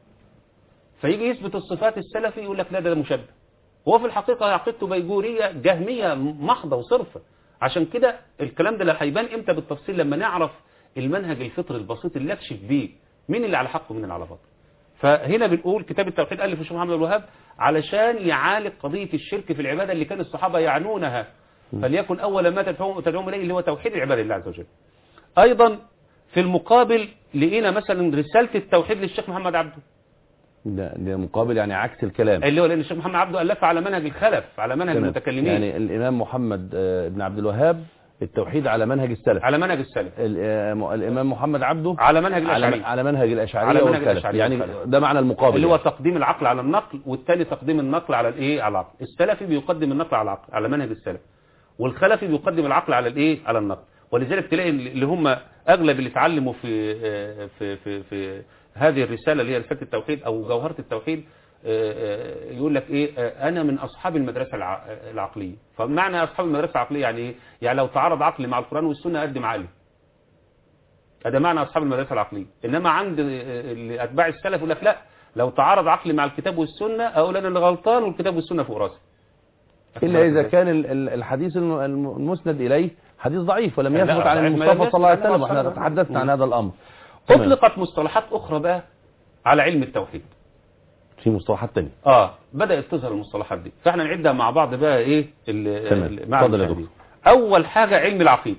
فيجي يثبت الصفات السلفي يقول لك لا ده مشبه هو في الحقيقه عقيدته بيجوريه جهميه محضه وصرفه عشان كده الكلام ده لا هيبان امتى بالتفصيل لما نعرف المنهج الفطري البسيط اللي اكشف بيه مين اللي على حق ومين اللي على باطل فهنا بنقول كتاب التوحيد ألف الشيخ محمد الوهاب علشان يعالج قضية الشرك في العبادة اللي كان الصحابة يعنونها فليكن أول ما تدعوهم تدعوهم إليه اللي هو توحيد العبادة لله عز وجل أيضا في المقابل لقينا مثلا رسالة التوحيد للشيخ محمد عبده ده, ده مقابل يعني عكس الكلام اللي هو لأن الشيخ محمد عبده ألفها على منهج الخلف على منهج تمام. المتكلمين يعني الامام محمد آه، بن عبد الوهاب التوحيد على منهج السلف على منهج السلف ال- آه، م- الامام محمد عبده على منهج على, الأشعري على منهج الاشعريه على منهج والسلف الأشعرية يعني والسلف. ده معنى المقابل اللي هو يعني. تقديم العقل على النقل والثاني تقديم النقل على الايه على العقل السلفي بيقدم النقل على العقل على منهج السلف والخلفي بيقدم العقل على الايه على النقل ولذلك تلاقي اللي هم اغلب اللي اتعلموا في آه، في في في هذه الرساله اللي هي رساله التوحيد او جوهره التوحيد آه، آه، يقول لك ايه آه، انا من اصحاب المدرسه الع- العقليه فمعنى اصحاب المدرسه العقليه يعني ايه يعني لو تعارض عقلي مع القران والسنه اقدم عقلي هذا معنى اصحاب المدرسه العقليه انما عند اللي اتباع السلف يقول لك لا لو تعارض عقلي مع الكتاب والسنه اقول انا اللي غلطان والكتاب والسنه فوق راسي الا اذا كان ال- ال- الحديث الم- الم- المسند اليه حديث ضعيف ولم لا، يثبت عن ضعيف ما المصطفى لم صلى الله عليه يثبت عن وسلم واحنا المصطفى. تحدثنا عن هذا الامر اطلقت مصطلحات اخرى بقى على علم التوحيد في مصطلحات تانية اه بدات تظهر المصطلحات دي فاحنا نعدها مع بعض بقى ايه ال- تمام. ال- مع اتفضل يا المشاهدين. اول حاجه علم العقيده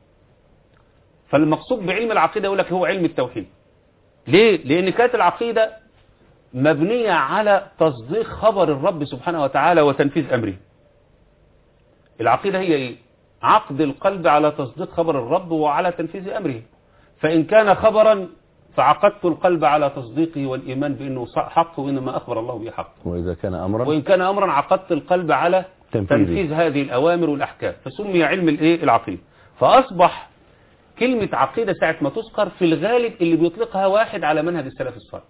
فالمقصود بعلم العقيده يقول لك هو علم التوحيد ليه لان كانت العقيده مبنيه على تصديق خبر الرب سبحانه وتعالى وتنفيذ امره العقيده هي ايه عقد القلب على تصديق خبر الرب وعلى تنفيذ امره فان كان خبرا فعقدت القلب على تصديقه والايمان بانه حق وان ما اخبر الله به حق واذا كان امرا وإن كان أمرا عقدت القلب على تنفيذه. تنفيذ هذه الأوامر والأحكام فسمي علم الإيه العقيدة فأصبح كلمة عقيدة ساعة ما تذكر في الغالب اللي بيطلقها واحد على منهج السلف الصالح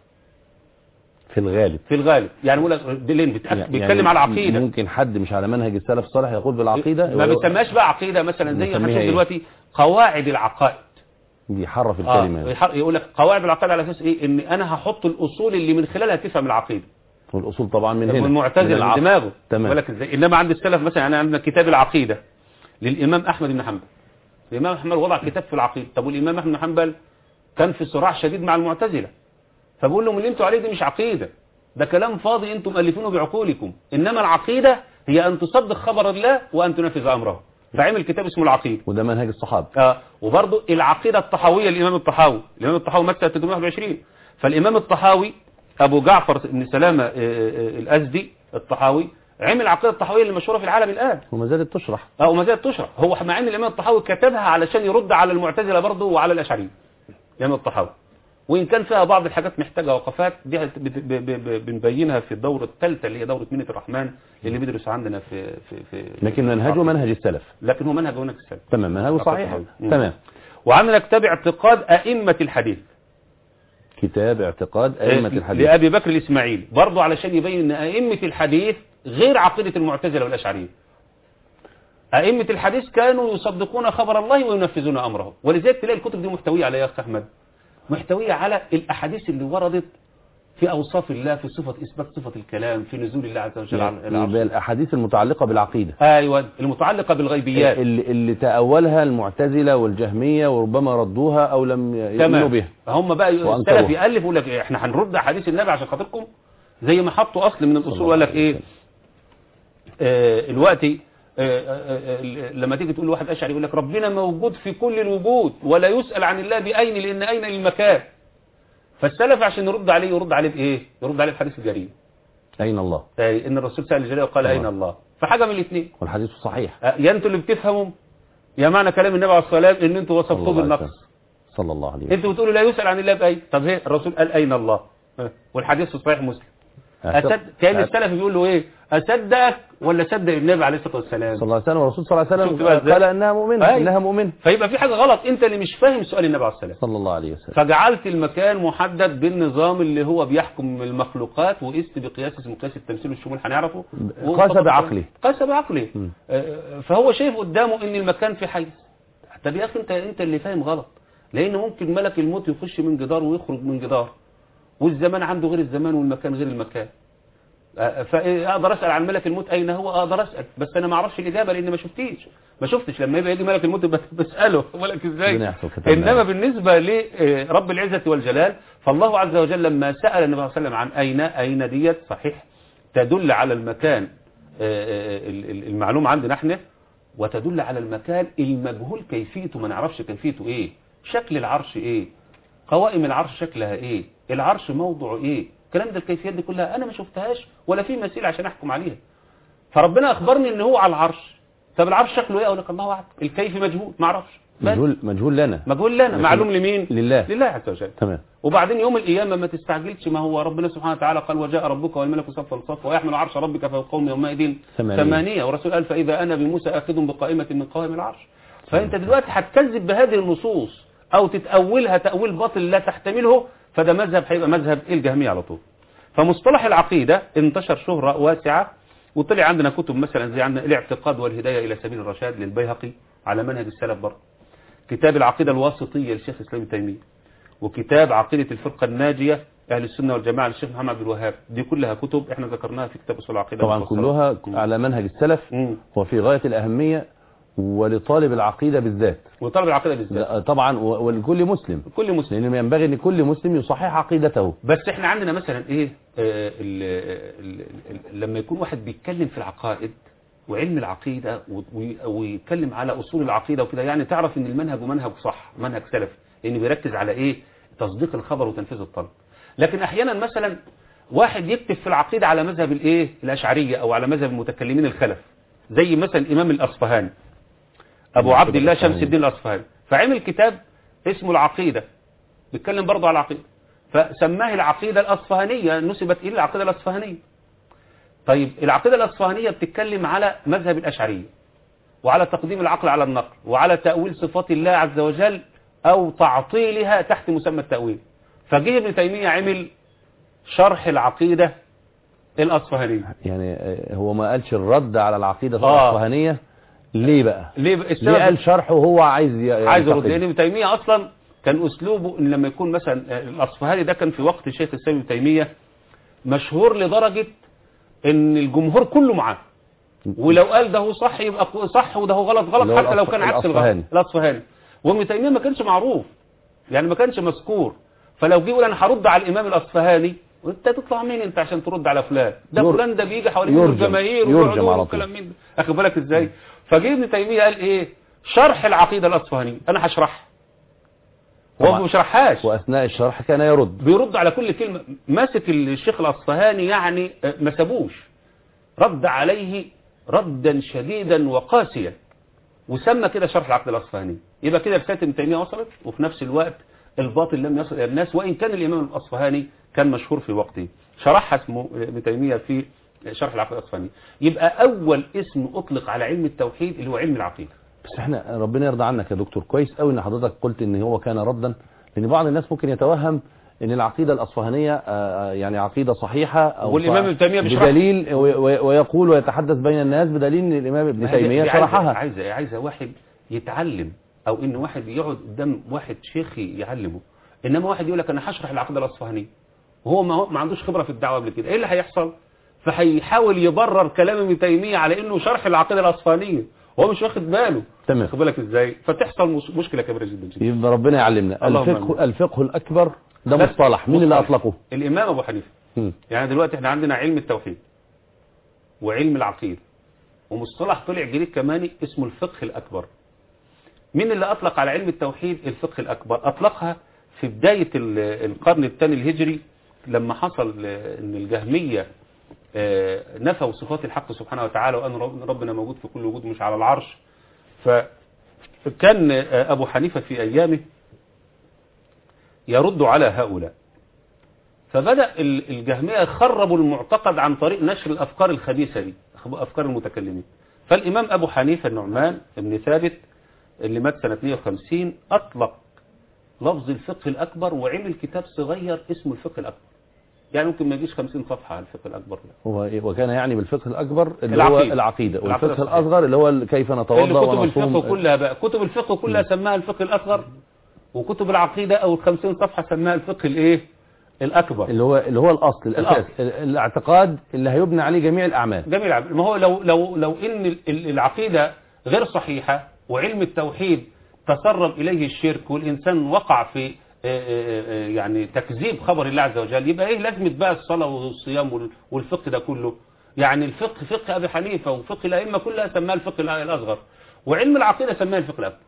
في الغالب في الغالب يعني بيقول لك دلين بيتأك- بيتكلم على عقيدة ممكن حد مش على منهج السلف الصالح يقول بالعقيده ما بيسميهاش بقى عقيدة مثلا زي ما نسميها هنشوف إيه؟ دلوقتي قواعد العقائد بيحرف آه الكلمه يحر- يقول لك قواعد العقائد على اساس ايه ان انا هحط الاصول اللي من خلالها تفهم العقيده والاصول طبعا من هنا من والمعتزله من العقل. دماغه تمام. بالك ازاي انما عند السلف مثلا يعني عندنا كتاب العقيده للامام احمد بن حنبل الامام احمد وضع كتاب في العقيده طب والامام احمد بن حنبل كان في صراع شديد مع المعتزله فبقول لهم اللي انتوا عليه دي مش عقيده ده كلام فاضي انتم مؤلفينه بعقولكم انما العقيده هي ان تصدق خبر الله وان تنفذ امره فعمل كتاب اسمه العقيده وده منهج الصحابه آه وبرضه العقيدة الطحاوية الإمام الطحاوي الإمام الطحاوي مات سنة 321 فالإمام الطحاوي أبو جعفر بن سلامة آه، آه، الأزدي الطحاوي عمل العقيدة الطحاوية اللي مشهورة في العالم الآن وما زالت تشرح اه وما زالت تشرح هو مع ان الامام الطحاوي كتبها علشان يرد على المعتزله برضه وعلى الاشعريه الامام الطحاوي وان كان فيها بعض الحاجات محتاجه وقفات دي هت- بت- ب- ب- ب- بنبينها في الدوره الثالثه اللي هي دوره منه الرحمن اللي بيدرس عندنا في في في لكن منهجه منهج السلف لكن هو منهج منهج السلف تمام منهجه صحيح مم. تمام وعندنا كتاب اعتقاد ائمه الحديث كتاب اعتقاد ائمه الحديث لابي بكر الاسماعيلي برضه علشان يبين ان ائمه الحديث غير عقيده المعتزله والاشعريه ائمه الحديث كانوا يصدقون خبر الله وينفذون امره ولذلك تلاقي الكتب دي محتويه على إيه يا اخ احمد محتويه على الاحاديث اللي وردت في اوصاف الله في صفه اثبات صفه الكلام في نزول الله عز وجل على يبقى العرش الاحاديث المتعلقه بالعقيده ايوه المتعلقه بالغيبيات اللي, اللي تاولها المعتزله والجهميه وربما ردوها او لم يؤمنوا تمام بها هم بقى وأنكروها. السلف يالف يقول لك إيه، احنا هنرد احاديث النبي عشان خاطركم زي ما حطوا اصل من الاصول الله وقال لك عليه ايه وسلم. آه الوقت آه آه آه لما تيجي تقول لواحد اشعري يقول لك ربنا موجود في كل الوجود ولا يسال عن الله باين لان اين للمكان فالسلف عشان يرد عليه يرد عليه بايه يرد عليه بحديث الجريمه اين الله آه، ان الرسول سال الجليل وقال الله. اين الله فحاجه من الاثنين والحديث صحيح آه، يا انتوا اللي بتفهموا يا معنى كلام النبي عليه الصلاه والسلام ان انتوا صلى وصفتوه الله عليه بالنقص وسلم. صلى الله عليه وسلم انتوا بتقولوا لا يسال عن الله باين طب هي الرسول قال اين الله آه، والحديث في صحيح مسلم أسد... كان السلف بيقول له ايه اصدقك ولا صدق النبي عليه الصلاه والسلام صلى الله عليه وسلم والرسول صلى الله عليه شفت بقى وسلم ازاي؟ قال انها مؤمنه أي. انها مؤمنه فيبقى في حاجه غلط انت اللي مش فاهم سؤال النبي عليه الصلاه والسلام صلى الله عليه وسلم فجعلت المكان محدد بالنظام اللي هو بيحكم المخلوقات وقست بقياس اسمه قياس التمثيل والشمول هنعرفه قاس بعقله. قاس بعقله م. آه، فهو شايف قدامه ان المكان في حيز طب يا اخي انت انت اللي فاهم غلط لان ممكن ملك الموت يخش من جدار ويخرج من جدار والزمان عنده غير الزمان والمكان غير المكان آه، فاقدر اسال عن ملك الموت اين هو اقدر اسال بس انا ما اعرفش الاجابه لان ما شفتيش ما شفتش لما يبقى يجي ملك الموت يبقى بساله ملك ازاي ربنا يحفظ كتابنا. انما بالنسبه لرب العزه والجلال فالله عز وجل لما سال النبي صلى الله عليه وسلم عن اين اين ديت صحيح تدل على المكان آه، آه، ال- ال- المعلوم عندنا احنا وتدل على المكان المجهول كيفيته ما نعرفش كيفيته ايه شكل العرش ايه قوائم العرش شكلها ايه العرش موضعه ايه الكلام ده الكيفيات دي كلها انا ما شفتهاش ولا في مثيل عشان احكم عليها فربنا اخبرني ان هو على العرش طب العرش شكله ايه اقول لك الله اعلم الكيف مجهول ما اعرفش بس. مجهول مجهول لنا مجهول لنا لكن معلوم لمين لله. لله عز وجل تمام وبعدين يوم القيامة ما تستعجلش ما هو ربنا سبحانه وتعالى قال وجاء ربك والملك صفا صفا ويحمل عرش ربك فوقهم يومئذ ثمانية. ثمانية والرسول قال فإذا أنا بموسى آخذ بقائمة من قوائم العرش فأنت دلوقتي هتكذب بهذه النصوص أو تتأولها تأويل باطل لا تحتمله فده مذهب هيبقى مذهب الجهمية على طول فمصطلح العقيدة انتشر شهرة واسعة وطلع عندنا كتب مثلا زي عندنا الاعتقاد والهداية إلى سبيل الرشاد للبيهقي على منهج السلف برضه كتاب العقيدة الواسطية للشيخ الإسلام ابن تيمية وكتاب عقيدة الفرقة الناجية أهل السنة والجماعة للشيخ محمد عبد الوهاب دي كلها كتب احنا ذكرناها في كتاب أصول العقيدة طبعا المفصلة. كلها مم. على منهج السلف مم. وفي غايه الاهميه ولطالب العقيده بالذات وطلب العقيدة بالذات لا، طبعا و- ولكل مسلم كل مسلم لأنه ينبغي أن كل مسلم يصحح عقيدته بس احنا عندنا مثلا ايه آه ال ال ال لما يكون واحد بيتكلم في العقائد وعلم العقيدة و- وي- ويتكلم على أصول العقيدة وكده يعني تعرف ان المنهج منهج صح منهج سلفي لأن بيركز على ايه تصديق الخبر وتنفيذ الطلب لكن احيانا مثلا واحد يكتب في العقيدة على مذهب الايه الأشعرية أو على مذهب المتكلمين الخلف زي مثلا الإمام الأصفهاني أبو عبد الله شمس الدين الأصفهاني فعمل كتاب اسمه العقيدة بيتكلم برضه على العقيدة فسماه العقيدة الأصفهانية نسبت إلى العقيدة الأصفهانية طيب العقيدة الأصفهانية بتتكلم على مذهب الأشعرية وعلى تقديم العقل على النقل وعلى تأويل صفات الله عز وجل أو تعطيلها تحت مسمى التأويل فجه ابن تيمية عمل شرح العقيدة الأصفهانية يعني آه، هو ما قالش الرد على العقيدة آه. الأصفهانية ليه بقى ليه ليه السبب قال شرحه وهو عايز ي- عايز ارد ينتقد؟ لان ابن تيميه اصلا كان اسلوبه ان لما يكون مثلا آه، الاصفهاني ده كان في وقت الشيخ الاسلام ابن تيميه مشهور لدرجه ان الجمهور كله معاه ولو قال ده هو صح يبقى كو- صح وده هو غلط غلط اللي هو حتى لو الأصف- كان عكس الأصفهاني. الغلط الاصفهاني وابن تيميه ما كانش معروف يعني ما كانش مذكور فلو جه يقول انا هرد على الامام الاصفهاني وانت تطلع مين انت عشان ترد على فلان ده ير- فلان ده بيجي حوالين يرجم. الجماهير يرجم ويقعدوا على وكلام من ده اخد بالك ازاي فجه ابن تيميه قال ايه شرح العقيده الاصفهانيه انا هشرحها هو طبعا. ما بيشرحهاش وأثناء الشرح كان يرد بيرد على كل كلمة ماسك الشيخ الأصفهاني يعني آه، ما سابوش رد عليه ردا شديدا وقاسيا وسمى كده شرح العقد الأصفهاني يبقى كده رسالة ابن تيمية وصلت وفي نفس الوقت الباطل لم يصل إلى الناس وإن كان الإمام الأصفهاني كان مشهور في وقته شرحها اسمه ابن تيمية في شرح العقد الأصفهاني يبقى أول اسم أطلق على علم التوحيد اللي هو علم العقيدة بس احنا ربنا يرضى عنك يا دكتور كويس قوي ان حضرتك قلت ان هو كان ردا لان بعض الناس ممكن يتوهم ان العقيده الاصفهانيه آه، آه، يعني عقيده صحيحه او والإمام صح- ابن تيمية بيشرحها. بدليل و- و- ويقول ويتحدث بين الناس بدليل ان الامام ابن ما هي تيميه دي عايزة- شرحها عايزه عايزه واحد يتعلم او ان واحد يقعد قدام واحد شيخ يعلمه انما واحد يقول لك انا هشرح العقيده الاصفهانيه وهو ما, هو ما عندوش خبره في الدعوه قبل كده ايه اللي هيحصل فهيحاول يبرر كلام ابن تيميه على انه شرح العقيده الاصفهانيه وهو مش واخد باله تمام واخد بالك ازاي فتحصل مش- مشكله كبيره جدا جدا يبقى ربنا يعلمنا اللهم الفقه آمين. الفقه الاكبر ده لا، مصطلح مين اللي مصطلح. اطلقه الامام ابو حنيفه مم. يعني دلوقتي احنا عندنا علم التوحيد وعلم العقيده ومصطلح طلع جديد كمان اسمه الفقه الاكبر مين اللي اطلق على علم التوحيد الفقه الاكبر اطلقها في بدايه ال- القرن الثاني الهجري لما حصل آه، ان الجهميه آه، نفوا صفات الحق سبحانه وتعالى وان رب- ربنا موجود في كل وجود مش على العرش فكان آه، ابو حنيفه في ايامه يرد على هؤلاء فبدأ ال- الجهمية يخربوا المعتقد عن طريق نشر الأفكار الخبيثة دي أفكار المتكلمين فالإمام أبو حنيفة النعمان بن ثابت اللي مات سنة 150 أطلق لفظ الفقه الأكبر وعمل كتاب صغير اسمه الفقه الأكبر يعني ممكن ما يجيش 50 صفحة على الفقه الأكبر ده هو وكان يعني بالفقه الاكبر اللي هو العقيدة. العقيده العقيدة والفقه الصحيحة. الاصغر اللي هو كيف اللي نتوضا كتب ونصوم الفقه كلها بقى كتب الفقه كلها سماها الفقه الأصغر وكتب العقيدة أو ال 50 صفحة سماها الفقه الإيه الأكبر اللي هو اللي هو الاصل الاساس ال- الاعتقاد اللي هيبنى عليه جميع الاعمال جميل عبد ما هو لو لو لو ان ال- ال- العقيده غير صحيحه وعلم التوحيد تسرب اليه الشرك والانسان وقع في آه، آه، آه، يعني تكذيب خبر الله عز وجل يبقى ايه لازمه بقى الصلاه والصيام وال- والفقه ده كله يعني الفقه فقه ابي حنيفه وفقه الائمه كلها سماها الفقه الاصغر وعلم العقيده سماه الفقه الاكبر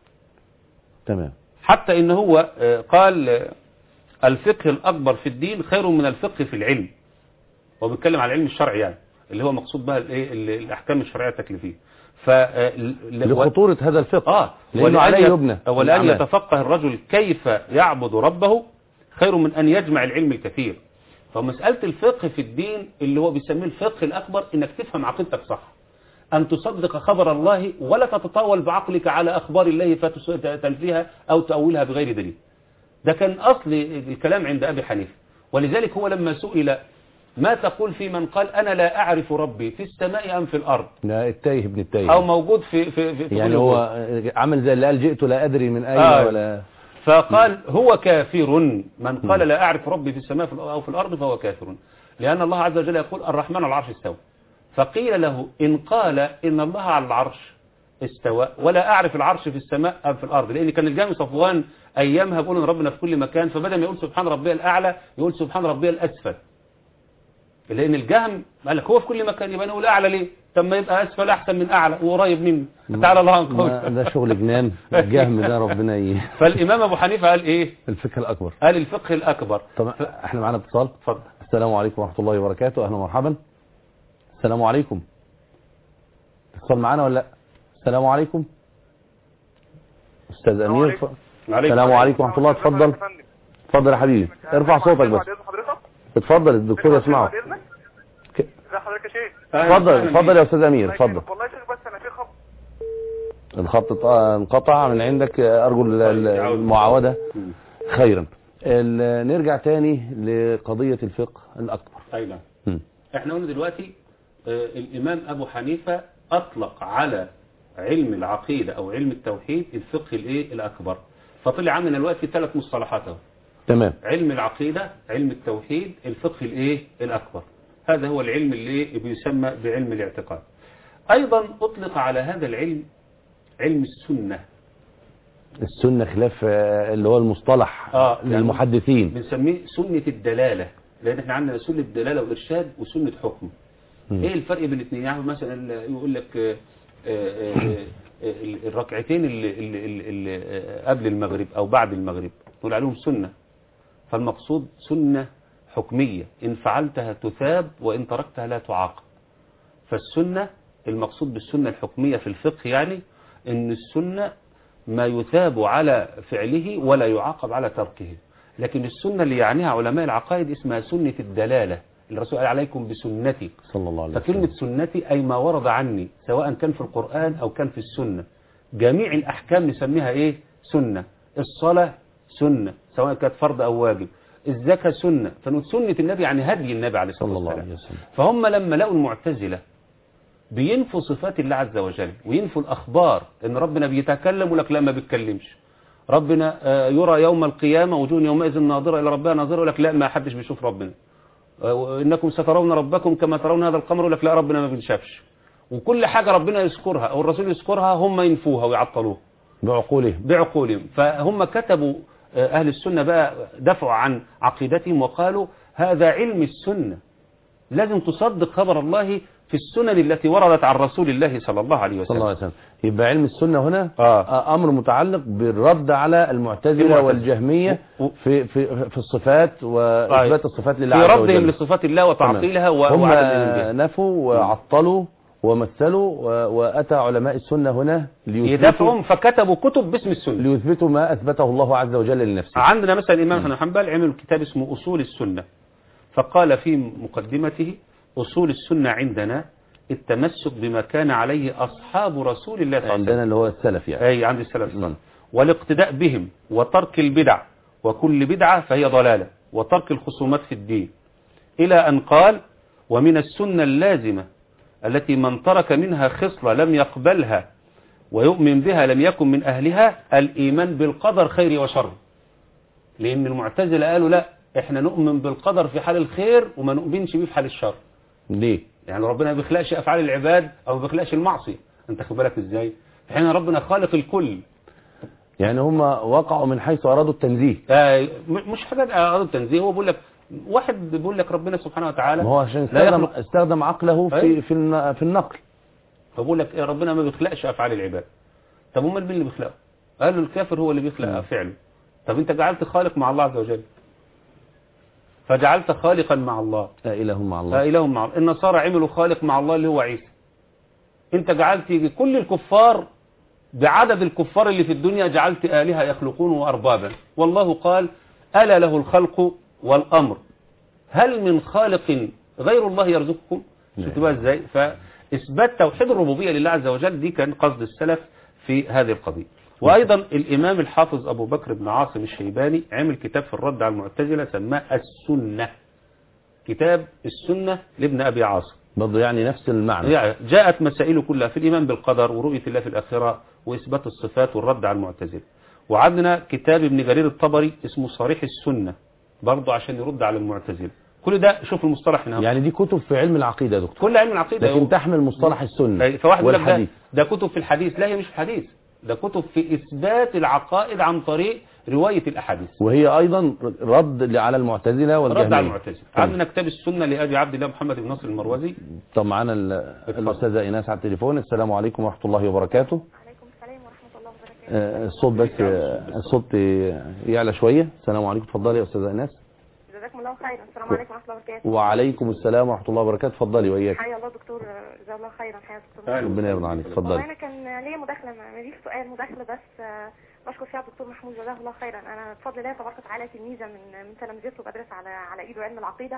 تمام حتى ان هو آه، قال آه، الفقه الاكبر في الدين خير من الفقه في العلم هو بيتكلم على العلم الشرعي يعني اللي هو مقصود بها الايه ال- الاحكام الشرعيه التكليفيه ف آه، ل- لخطوره هذا الفقه اه لانه ولأن عليه يت- يبنى ولأن الأعمال. يتفقه الرجل كيف يعبد ربه خير من أن يجمع العلم الكثير فمسألة الفقه في الدين اللي هو بيسميه الفقه الأكبر إنك تفهم عقيدتك صح أن تصدق خبر الله ولا تتطاول بعقلك على أخبار الله فتنفيها أو تأولها بغير دليل ده كان أصل الكلام عند أبي حنيفة ولذلك هو لما سئل ما تقول في من قال أنا لا أعرف ربي في السماء أم في الأرض لا التايه ابن التايه أو موجود في, في, في, في يعني كل هو وجود. عمل زي اللي قال جئت لا ادري من اين آه. ولا فقال هو كافر من قال لا أعرف ربي في السماء في الأرض أو في الأرض فهو كافر لأن الله عز وجل يقول الرحمن على العرش استوى فقيل له إن قال إن الله على العرش استوى ولا أعرف العرش في السماء أم في الأرض لأن كان الجامع صفوان أيامها بيقول إن ربنا في كل مكان فبدل ما يقول سبحان ربي الأعلى يقول سبحان ربي الأسفل لأن الجهم قال لك هو في كل مكان يبقى نقول أعلى ليه؟ طب ما يبقى أسفل أحسن من أعلى وقريب مني تعالى الله عن ما- قول ده شغل جنان الجهم ده ربنا ي... فالإمام أبو حنيفة قال إيه؟ الفقه الاكبر قال الفقه الأكبر طب احنا معانا اتصال اتفضل السلام عليكم ورحمه الله وبركاته اهلا ومرحبا السلام عليكم اتصال معانا ولا لا السلام عليكم استاذ امير عليكم. ف- السلام عليكم ورحمه الله اتفضل اتفضل يا حبيبي ارفع صوتك بس حضرتك اتفضل الدكتور يسمعه بعد اذنك ك- ازي حضرتك يا شيخ اتفضل اتفضل يا استاذ امير الله اتفضل يكرمك. والله يا شيخ بس انا في خبر الخط ات- انقطع من عندك ارجو ال- ال- المعاوده خيرا ال- نرجع تاني لقضيه الفقه الاكبر أي نعم مم. احنا قلنا دلوقتي آه، الإمام أبو حنيفة أطلق على علم العقيدة أو علم التوحيد الفقه الإيه الأكبر فطلع عندنا دلوقتي ثلاث مصطلحات اهو تمام علم العقيدة علم التوحيد الفقه الإيه الأكبر هذا هو العلم اللي بيسمى بعلم الاعتقاد أيضا أطلق على هذا العلم علم السنة السنه خلاف آه، اللي هو المصطلح آه، يعني للمحدثين بنسميه سنة الدلالة لأن احنا عندنا سنة الدلالة والإرشاد وسنة حكم مم. ايه الفرق بين الاثنين يعني مثلا يقول لك آه، آه، آه، آه، الركعتين اللي, اللي, اللي, اللي آه، قبل المغرب او بعد المغرب نقول عليهم سنة فالمقصود سنة حكمية ان فعلتها تثاب وان تركتها لا تعاقب فالسنة المقصود بالسنة الحكمية في الفقه يعني ان السنة ما يثاب على فعله ولا يعاقب على تركه لكن السنة اللي يعنيها علماء العقائد اسمها سنة الدلالة الرسول قال عليكم بسنتي صلى الله عليه فكلمة وسلم سنتي أي ما ورد عني سواء كان في القرآن أو كان في السنة جميع الأحكام نسميها إيه سنة الصلاة سنة سواء كانت فرض أو واجب الزكاة سنة فنقول سنة النبي يعني هدي النبي عليه الصلاة صلى الله والسلام عليه وسلم فهم لما لقوا المعتزلة بينفوا صفات الله عز وجل وينفوا الأخبار إن ربنا بيتكلم ولك لا ما بيتكلمش ربنا آه، يرى يوم القيامة وجوه يومئذ ناظرة إلى ربها ناظرة ولك لا ما حدش بيشوف ربنا آه، انكم سترون ربكم كما ترون هذا القمر يقول لك لا ربنا ما بينشافش وكل حاجه ربنا يذكرها او الرسول يذكرها هم ينفوها ويعطلوها بعقولهم بعقولهم فهم كتبوا آه، أهل السنة بقى دفعوا عن عقيدتهم وقالوا هذا علم السنة لازم تصدق خبر الله في السنن التي وردت عن رسول الله صلى الله عليه صلى الله وسلم عليه وسلم يبقى علم السنة هنا آه. آه، أمر متعلق بالرد على المعتزلة المعتزلة. والجهمية و- و- في في في الصفات وإثبات الصفات لله في عز ردهم وجل لصفات الله وتعطيلها و- هم وعدم الإيمان بها. نفوا وعطلوا ومثلوا و- وأتى علماء السنة هنا ليثبتوا, يدافعهم فكتبوا كتب باسم السنة ليثبتوا ما أثبته الله عز وجل لنفسه عندنا مثلا الإمام أحمد بن حنبل عمل كتاب اسمه أصول السنة فقال في مقدمته أصول السنة عندنا التمسك بما كان عليه أصحاب رسول الله صلى الله عليه وسلم عندنا اللي هو السلف يعني أي عند السلف نعم. والاقتداء بهم وترك البدع وكل بدعة فهي ضلالة وترك الخصومات في الدين إلى أن قال ومن السنة اللازمة التي من ترك منها خصلة لم يقبلها ويؤمن بها لم يكن من أهلها الإيمان بالقدر خير وشر لأن المعتزلة قالوا لا احنا نؤمن بالقدر في حال الخير وما نؤمنش بيه في حال الشر ليه يعني ربنا ما بيخلقش افعال العباد او ما بيخلقش المعصيه انت خد بالك ازاي في حين ربنا خالق الكل يعني هم وقعوا من حيث أرادوا التنزيه آه، م- مش حاجات ارادوا التنزيه هو بيقول لك واحد بيقول لك ربنا سبحانه وتعالى ما هو عشان لا استخدم, يخلق استخدم عقله في أيوة. في الن- في النقل فبقول لك إيه ربنا ما بيخلقش افعال العباد طب امال مين اللي بيخلقه قالوا الكافر هو اللي بيخلق فعله طب انت جعلت خالق مع الله عز وجل فجعلت خالقا مع الله لا إله مع الله لا إله مع الله النصارى عملوا خالق مع الله اللي هو عيسى انت جعلت كل الكفار بعدد الكفار اللي في الدنيا جعلت آلهة يخلقون وأربابا والله قال ألا له الخلق والأمر هل من خالق غير الله يرزقكم نعم. شفتوا بقى ازاي فإثبات توحيد الربوبية لله عز وجل دي كان قصد السلف في هذه القضية وأيضا الإمام الحافظ أبو بكر بن عاصم الشيباني عمل كتاب في الرد على المعتزلة سماه السنة كتاب السنة لابن أبي عاصم برضه يعني نفس المعنى يعني جاءت مسائل كلها في الإيمان بالقدر ورؤية الله في الآخرة وإثبات الصفات والرد على المعتزلة وعندنا كتاب ابن جرير الطبري اسمه صريح السنة برضه عشان يرد على المعتزلة كل ده شوف المصطلح هنا يعني دي كتب في علم العقيدة يا دكتور كل علم العقيدة لكن هو- تحمل مصطلح السنة فواحد يقول لك ده, والحديث ده كتب في الحديث لا هي مش في الحديث ده كتب في إثبات العقائد عن طريق رواية الأحاديث وهي أيضا رد على المعتزلة والجهمية رد على المعتزلة تمام. عندنا كتاب السنة لأبي عبد الله محمد بن نصر المروزي طب معانا ال- الأستاذة إيناس على التليفون السلام عليكم ورحمة الله وبركاته عليكم السلام ورحمة الله وبركاته آه، الصوت بس آه، الصوت يعلى شوية السلام عليكم اتفضلي يا أستاذة إيناس جزاكم الله خيرا السلام عليكم ورحمة الله وبركاته وعليكم السلام ورحمة الله وبركاته اتفضلي وإياك حيا الله دكتور جزاه الله خيرا حيا دكتور أهلا. ربنا يرضى عنك والله اتفضلي انا كان ليا مداخله ما- ماليش سؤال مداخله بس آه، بشكر فيها الدكتور محمود جزاه الله خيرا انا بفضل الله تبارك وتعالى تلميذه من من تلامذته بدرس على على ايده علم العقيده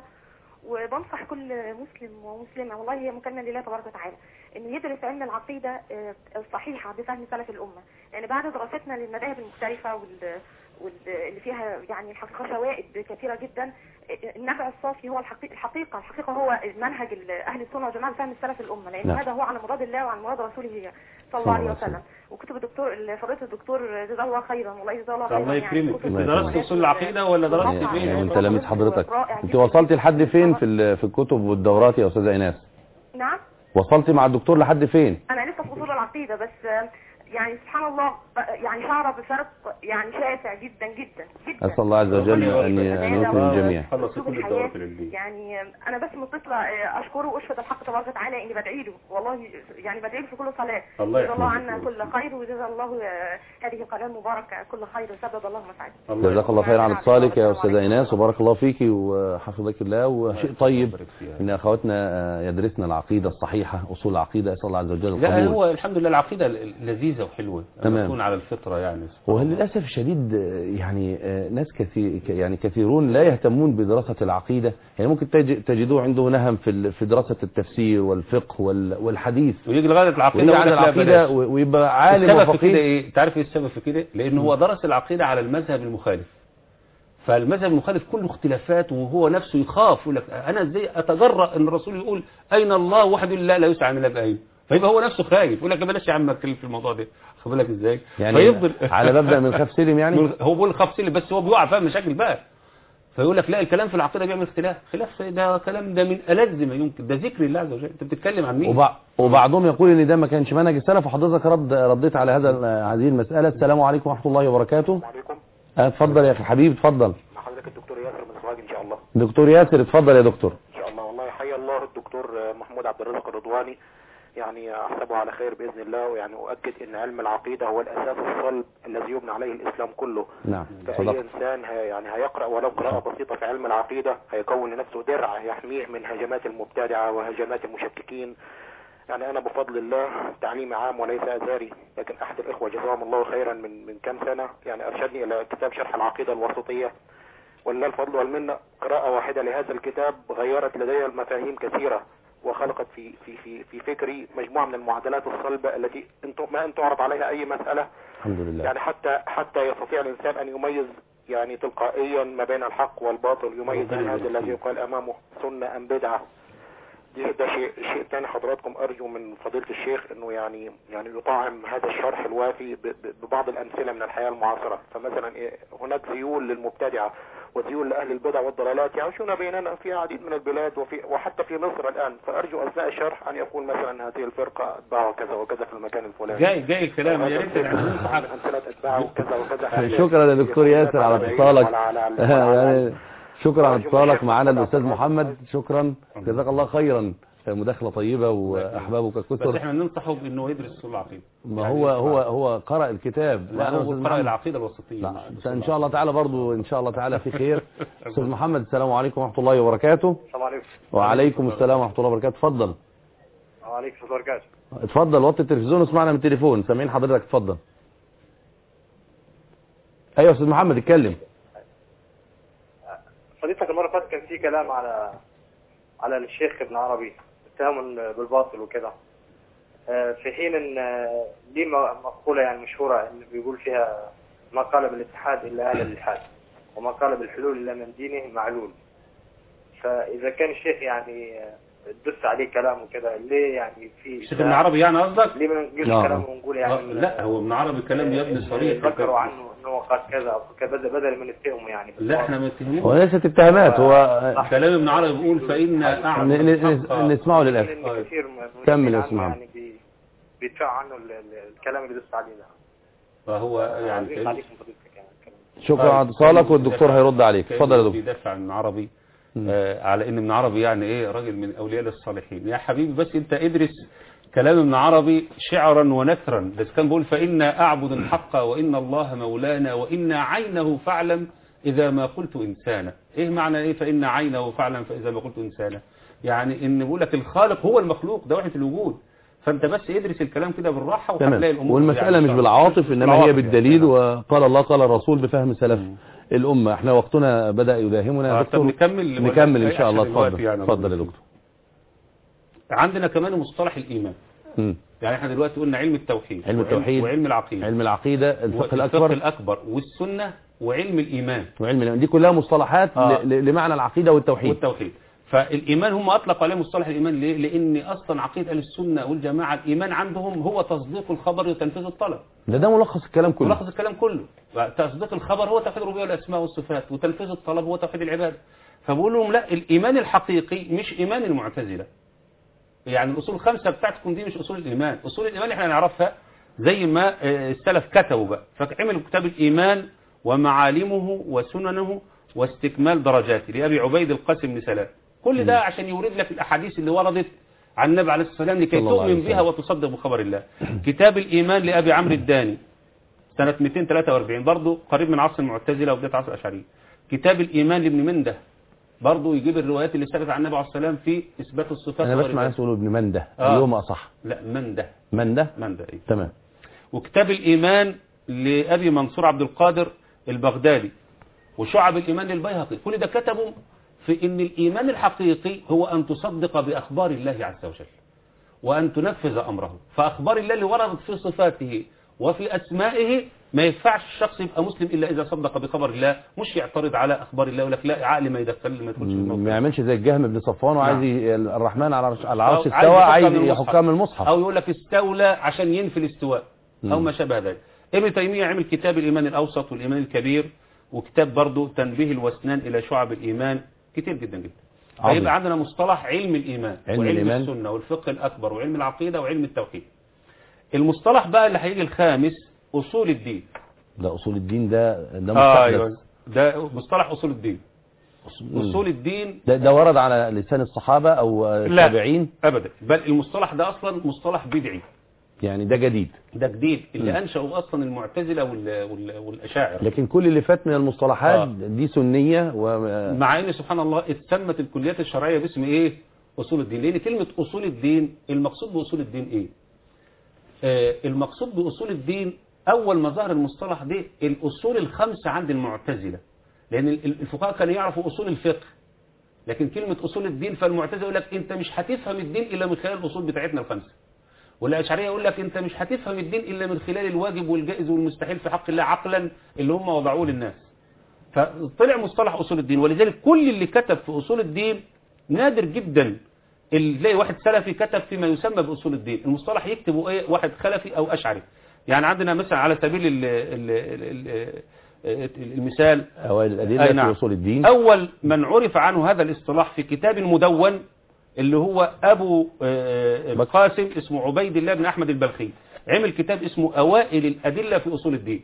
وبنصح كل مسلم ومسلمه والله هي مكالمه لله تبارك وتعالى انه يدرس علم العقيده آه، الصحيحه بفهم سلف الامه لان بعد دراستنا للمذاهب المختلفه وال واللي فيها يعني الحقيقه شوائب كثيره جدا النبع الصافي هو الحقيقه الحقيقه الحقيقه هو منهج ال- اهل السنه والجماعه فهم السلف الامه لان نعم. هذا هو على مراد الله وعلى مراد رسوله صلى الله عليه وسلم وكتب الدكتور فضيله الدكتور جزاه الله خيرا والله جزاه الله خيرا الله يكرمك كتب انت الله درست اصول العقيده ولا درست يعني فين يعني من من تلاميذ حضرتك رائع انت جداً. وصلت لحد فين في ال- في الكتب والدورات يا أستاذة إيناس نعم وصلت مع الدكتور لحد فين انا لسه في اصول العقيده بس آه، يعني سبحان الله آه، يعني شعر بفرق يعني شاسع جدا جدا جدا أسأل الله عز وجل أن أن يكرم الجميع خلص أسلوب كل الحياة. الدورات العلمية يعني آه، انا بس متصله آه، اشكره واشهد الحق تبارك وتعالى اني بدعي له والله يعني بدعي له في كل صلاه الله جزا الله يحفظك. عنا كل خير وجزا الله آه، هذه القناه المباركه كل خير وسدد الله مساعده جزاك الله خير عن اتصالك يا أستاذة إيناس وبارك الله فيك وحفظك الله وشيء طيب يبارك فيها. إن أخواتنا آه، يدرسن العقيدة الصحيحة أصول العقيدة أسأل الله عز وجل لا القبول هو الحمد لله العقيدة لذيذة وحلوة تمام. لما تكون على الفطرة يعني سبحان الله. وللأسف الشديد آه، يعني آه، ناس كثير يعني كثيرون لا يهتمون بدراسة العقيدة يعني ممكن تج- تجدوه عنده نهم في ال- في دراسة التفسير والفقه وال- والحديث ويجي لغاية العقيدة ويجي ويقول على لك لا العقيدة بلاش. و- ويبقى عالم السبب في كده وفقيه ايه تعرف ايه السبب في كده لان هو درس العقيدة على المذهب المخالف فالمذهب المخالف كله اختلافات وهو نفسه يخاف يقول لك انا ازاي اتجرأ ان الرسول يقول اين الله وحد لا لا يسعى من باين فيبقى هو نفسه خايف يقول لك بلاش يا عم اتكلم في الموضوع ده خد بالك ازاي يعني فيفضل على مبدأ من خف سلم يعني هو بيقول خاف سلم بس هو بيقع فيها مشاكل بقى فيقول لك لا الكلام في العقيده بيعمل اختلاف خلاف ده كلام ده من ألذ ما يمكن ده ذكر الله عز وجل انت بتتكلم عن مين وبع... وبعضهم يقول ان ده ما كانش منهج السلف وحضرتك رد رديت على هذا هذه المساله السلام عليكم ورحمه الله وبركاته عليكم آه، اتفضل يا اخي حبيبي اتفضل مع حضرتك الدكتور ياسر من سوهاج ان شاء الله دكتور ياسر اتفضل يا دكتور ان شاء الله والله حيا الله الدكتور محمود عبد الرزاق الرضواني يعني احسبه على خير باذن الله ويعني اؤكد ان علم العقيده هو الاساس الصلب الذي يبنى عليه الاسلام كله نعم فاي صدقت انسان هي يعني هيقرا ولو قراءه بسيطه في علم العقيده هيكون لنفسه درع يحميه من هجمات المبتدعه وهجمات المشككين يعني انا بفضل الله تعليمي عام وليس ازاري لكن احد الاخوه جزاهم الله خيرا من من كام سنه يعني ارشدني الى كتاب شرح العقيده الوسطيه ولله الفضل والمنه قراءه واحده لهذا الكتاب غيرت لدي المفاهيم كثيره وخلقت في في في في فكري مجموعه من المعادلات الصلبه التي انت ما ان تعرض عليها اي مساله الحمد لله يعني حتى حتى يستطيع الانسان ان يميز يعني تلقائيا ما بين الحق والباطل يميز ربنا هذا يبارك الذي فيك. يقال امامه سنه ام بدعه دي- ده شيء شيء ثاني حضراتكم ارجو من فضيله الشيخ انه يعني يعني يطعم هذا الشرح الوافي ب- ب- ببعض الامثله من الحياه المعاصره فمثلا إيه، هناك ذيول للمبتدعه وذيول لاهل البدع والضلالات يعيشون بيننا في عديد من البلاد وفي وحتى في مصر الان فارجو اثناء الشرح ان يقول مثلا هذه الفرقه اتباعوا كذا وكذا في المكان الفلاني جاي جاي الكلام يا ريت يعني ننصحك أمثلة أتباعه كذا وكذا شكرا يا دكتور ياسر على اتصالك ولا على- على- على- يعني شكرا على أرجو اتصالك الشيخ معنا محمد الاستاذ عبد الرحمن. محمد شكرا جزاك الله خيرا مداخله طيبه واحبابك بس كثر احنا ننصحه بانه يدرس اصول العقيده ما هو هو هو قرأ الكتاب لا معنا هو أستاذ قرأ محمد. العقيده الوسطيه لا مش ان شاء الله تعالى برضو ان شاء الله تعالى في خير استاذ محمد السلام عليكم ورحمه الله وبركاته السلام عليكم وعليكم السلام ورحمه الله وبركاته اتفضل وعليكم السلام وبركاته اتفضل وطي التلفزيون واسمعنا من التليفون سامعين حضرتك اتفضل ايوه يا استاذ محمد اتكلم حديثك المرة اللي فاتت كان في كلام على على الشيخ ابن عربي اتهام بالباطل وكده آه، في حين ان آه، ليه م- مقولة يعني مشهورة ان بيقول فيها ما قال بالاتحاد الا اهل الالحاد وما قال بالحلول الا من دينه معلول فاذا كان الشيخ يعني آه، دس عليه كلام وكده ليه يعني في الشيخ ابن عربي يعني قصدك ليه ما نقولش نعم. كلام ونقول يعني لا هو ابن عربي كلام يبني صريح ذكروا عنه انه قال كذا او كذا بدل بدل من اتهمه يعني لا احنا ما اتهموش وليست اتهامات هو كلام ابن عربي بيقول فإن أعبد ن- ن- الحق نسمعه للاخر لان كثير من كمل يا عنه أستاذ محمد. يعني بي- بيدفعوا عنه ال- ال- الكلام اللي دس عليه ده فهو يعني عايزين كأنه- تعليق من فضيلتك يعني الكلام ده. شكرا على اتصالك والدكتور هيرد عليك كأنه اتفضل يا دكتور بيدافع عن ابن عربي مم. آه على ان ابن عربي يعني ايه راجل من اولياء الصالحين يا حبيبي بس انت ادرس كلام ابن عربي شعرا ونثرا بس كان بيقول فإنا أعبد الحق وإن الله مولانا وإن عينه فاعلم إذا ما قلت إنسانا إيه معنى إيه فإن عينه فاعلم فإذا ما قلت إنسانا يعني إن بيقول لك الخالق هو المخلوق ده وحدة الوجود فأنت بس ادرس الكلام كده بالراحة وهتلاقي تمام الأمور والمسألة يعني مش بالعواطف إنما هي بالعواطف بالدليل يعني. وقال الله قال الرسول بفهم سلف مم. الأمة احنا وقتنا بدأ يداهمنا يا آه، دكتور طب نكمل نكمل إن ولا- شاء الله عشان الوقت اتفضل يعني. اتفضل يا دكتور عندنا كمان مصطلح الإيمان مم. يعني احنا دلوقتي قلنا علم التوحيد علم وعلم- التوحيد. وعلم العقيدة علم العقيدة الفقه والفقه الأكبر الأكبر والسنة وعلم الإيمان وعلم الإيمان. دي كلها مصطلحات آه. ل- ل- لمعنى العقيدة والتوحيد والتوحيد فالإيمان هم أطلقوا عليه مصطلح الإيمان ليه؟ لأن أصلا عقيدة أهل السنة والجماعة الإيمان عندهم هو تصديق الخبر وتنفيذ الطلب ده ده ملخص الكلام كله ملخص الكلام كله تصديق الخبر هو توحيد الربوبية والأسماء والصفات وتنفيذ الطلب هو توحيد العبادة فبقول لهم لا الإيمان الحقيقي مش إيمان المعتزلة يعني الأصول الخمسة بتاعتكم دي مش أصول الإيمان أصول الإيمان اللي احنا نعرفها زي ما آه، السلف كتبوا بقى فعملوا كتاب الإيمان ومعالمه وسننه واستكمال درجاته لأبي عبيد القاسم بن سلام كل ده عشان يورد لك الأحاديث اللي وردت عن النبي عليه الصلاة والسلام لكي صلى الله عليه تؤمن بها وسلم. وتصدق بخبر الله كتاب الإيمان لأبي عمرو الداني سنة 243 برضه قريب من عصر المعتزلة وبداية عصر الأشعرية كتاب الإيمان لابن منده برضه يجيب الروايات اللي ثبتت عن النبي عليه الصلاة والسلام في إثبات الصفات أنا بسمع والروايات. ناس يقولوا ابن منده آه. اليوم أصح لا منده منده منده إيه تمام وكتاب الإيمان لأبي منصور عبد القادر البغدادي وشعب الإيمان للبيهقي كل ده كتبوا في أن الإيمان الحقيقي هو أن تصدق بأخبار الله عز وجل وأن تنفذ أمره فأخبار الله اللي وردت في صفاته وفي أسمائه ما ينفعش الشخص يبقى مسلم إلا إذا صدق بخبر الله مش يعترض على أخبار الله يقول لك لا عقلي ما يدخل ما يدخلش في ما الموضوع يعملش زي الجهم بن صفوان وعايز ي- الرحمن على العرش- على العرش أو استوى عايز من يحكها من المصحف أو يقول لك استولى عشان ينفي الاستواء أو مم. ما شابه ذلك ابن تيمية عمل كتاب الإيمان الأوسط والإيمان الكبير وكتاب برضو تنبيه الوسنان إلى شعب الإيمان كتير جدا جدا عظيم. فيبقى عندنا مصطلح علم الإيمان علم وعلم الإيمان. السنة والفقه الأكبر وعلم العقيدة وعلم التوحيد المصطلح بقى اللي هيجي الخامس أصول الدين ده اصول الدين ده ده آه مستحدث أيوة. ده مصطلح أصول الدين أصول الدين ده, ده ورد على لسان الصحابة او آه، لا. التابعين أبدا بل المصطلح ده أصلا مصطلح بدعي يعني ده جديد ده جديد اللي مم. أنشأوا أصلا المعتزلة وال- وال- والأشاعرة لكن كل اللي فات من المصطلحات آه. دي سنية و مع ان سبحان الله اتسمت الكليات الشرعيه باسم ايه اصول الدين لان كلمه اصول الدين المقصود باصول الدين ايه آه المقصود باصول الدين اول ما ظهر المصطلح ده الاصول الخمسه عند المعتزله لان ال- الفقهاء كانوا يعرفوا اصول الفقه لكن كلمه اصول الدين فالمعتزله يقول لك انت مش هتفهم الدين الا من خلال الاصول بتاعتنا الخمسه والاشعريه يقول لك انت مش هتفهم الدين الا من خلال الواجب والجائز والمستحيل في حق الله عقلا اللي هم وضعوه للناس فطلع مصطلح اصول الدين ولذلك كل اللي كتب في اصول الدين نادر جدا اللي تلاقي واحد سلفي كتب فيما يسمى باصول الدين المصطلح يكتبه ايه واحد خلفي او اشعري يعني عندنا مثلا على سبيل ال ال ال ال المثال اوائل الادلة أي في نعم. اصول الدين أول من عرف عنه هذا الاصطلاح في كتاب مدون اللي هو أبو آه، القاسم اسمه عبيد الله بن أحمد البلخي عمل كتاب اسمه أوائل الأدلة في أصول الدين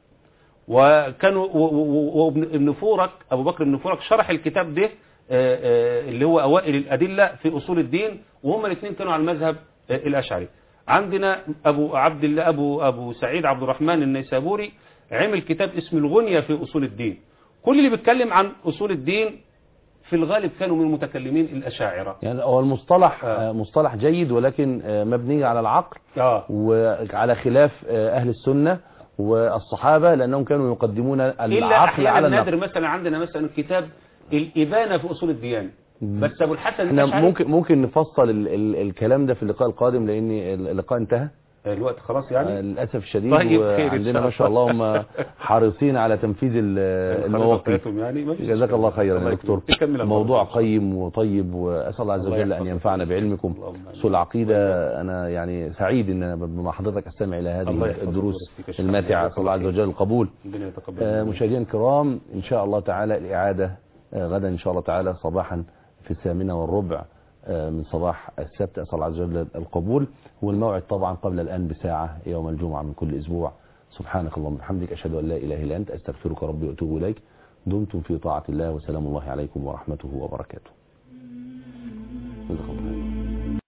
وكانوا و- و- وابن ابن فورك أبو بكر بن فورك شرح الكتاب ده آه، آه، اللي هو أوائل الأدلة في أصول الدين وهم الاثنين كانوا على المذهب آه، الأشعري عندنا أبو عبد الله أبو أبو سعيد عبد الرحمن النيسابوري عمل كتاب اسمه الغنية في أصول الدين كل اللي بيتكلم عن أصول الدين في الغالب كانوا من المتكلمين الأشاعرة يعني هو المصطلح آه. آه، مصطلح جيد ولكن آه، مبني على العقل آه. وعلى خلاف آه، اهل السنة والصحابة لانهم كانوا يقدمون إلا العقل أحيانا على نادر النقل مثلا عندنا مثلا كتاب الإبانة في أصول الديانة بس أبو الحسن احنا الأشعري ممكن ممكن نفصل ال ال الكلام ده في اللقاء القادم لان اللقاء انتهى الوقت خلاص آه، يعني للاسف الشديد طيب، خير إن وعندنا شاء ما شاء الله الله. هم حريصين على تنفيذ ال- المواقف بتاعتهم يعني ما فيش جزاك مشكلة. الله خيرا الله يا دكتور يكرمك. تكمل المرة موضوع إن شاء الله. قيم وطيب واسال الله عز الله وجل ان يحفظك. ينفعنا بعلمكم اللهم آمين. سوء العقيده انا يعني سعيد ان أنا مع حضرتك استمع الى الله هذه يحفظك الدروس ويبارك فيك يا شيخ. الماتعه اسال الله عز وجل القبول ربنا يتقبل آه، منا. مشاهدينا الكرام ان شاء الله تعالى الاعاده آه، غدا ان شاء الله تعالى صباحا في الثامنه والربع آه، من صباح السبت اسال الله عز وجل القبول والموعد طبعا قبل الان بساعه يوم الجمعه من كل اسبوع سبحانك اللهم وبحمدك اشهد ان لا اله الا انت استغفرك ربي واتوب اليك دمتم في طاعه الله وسلام الله عليكم ورحمته وبركاته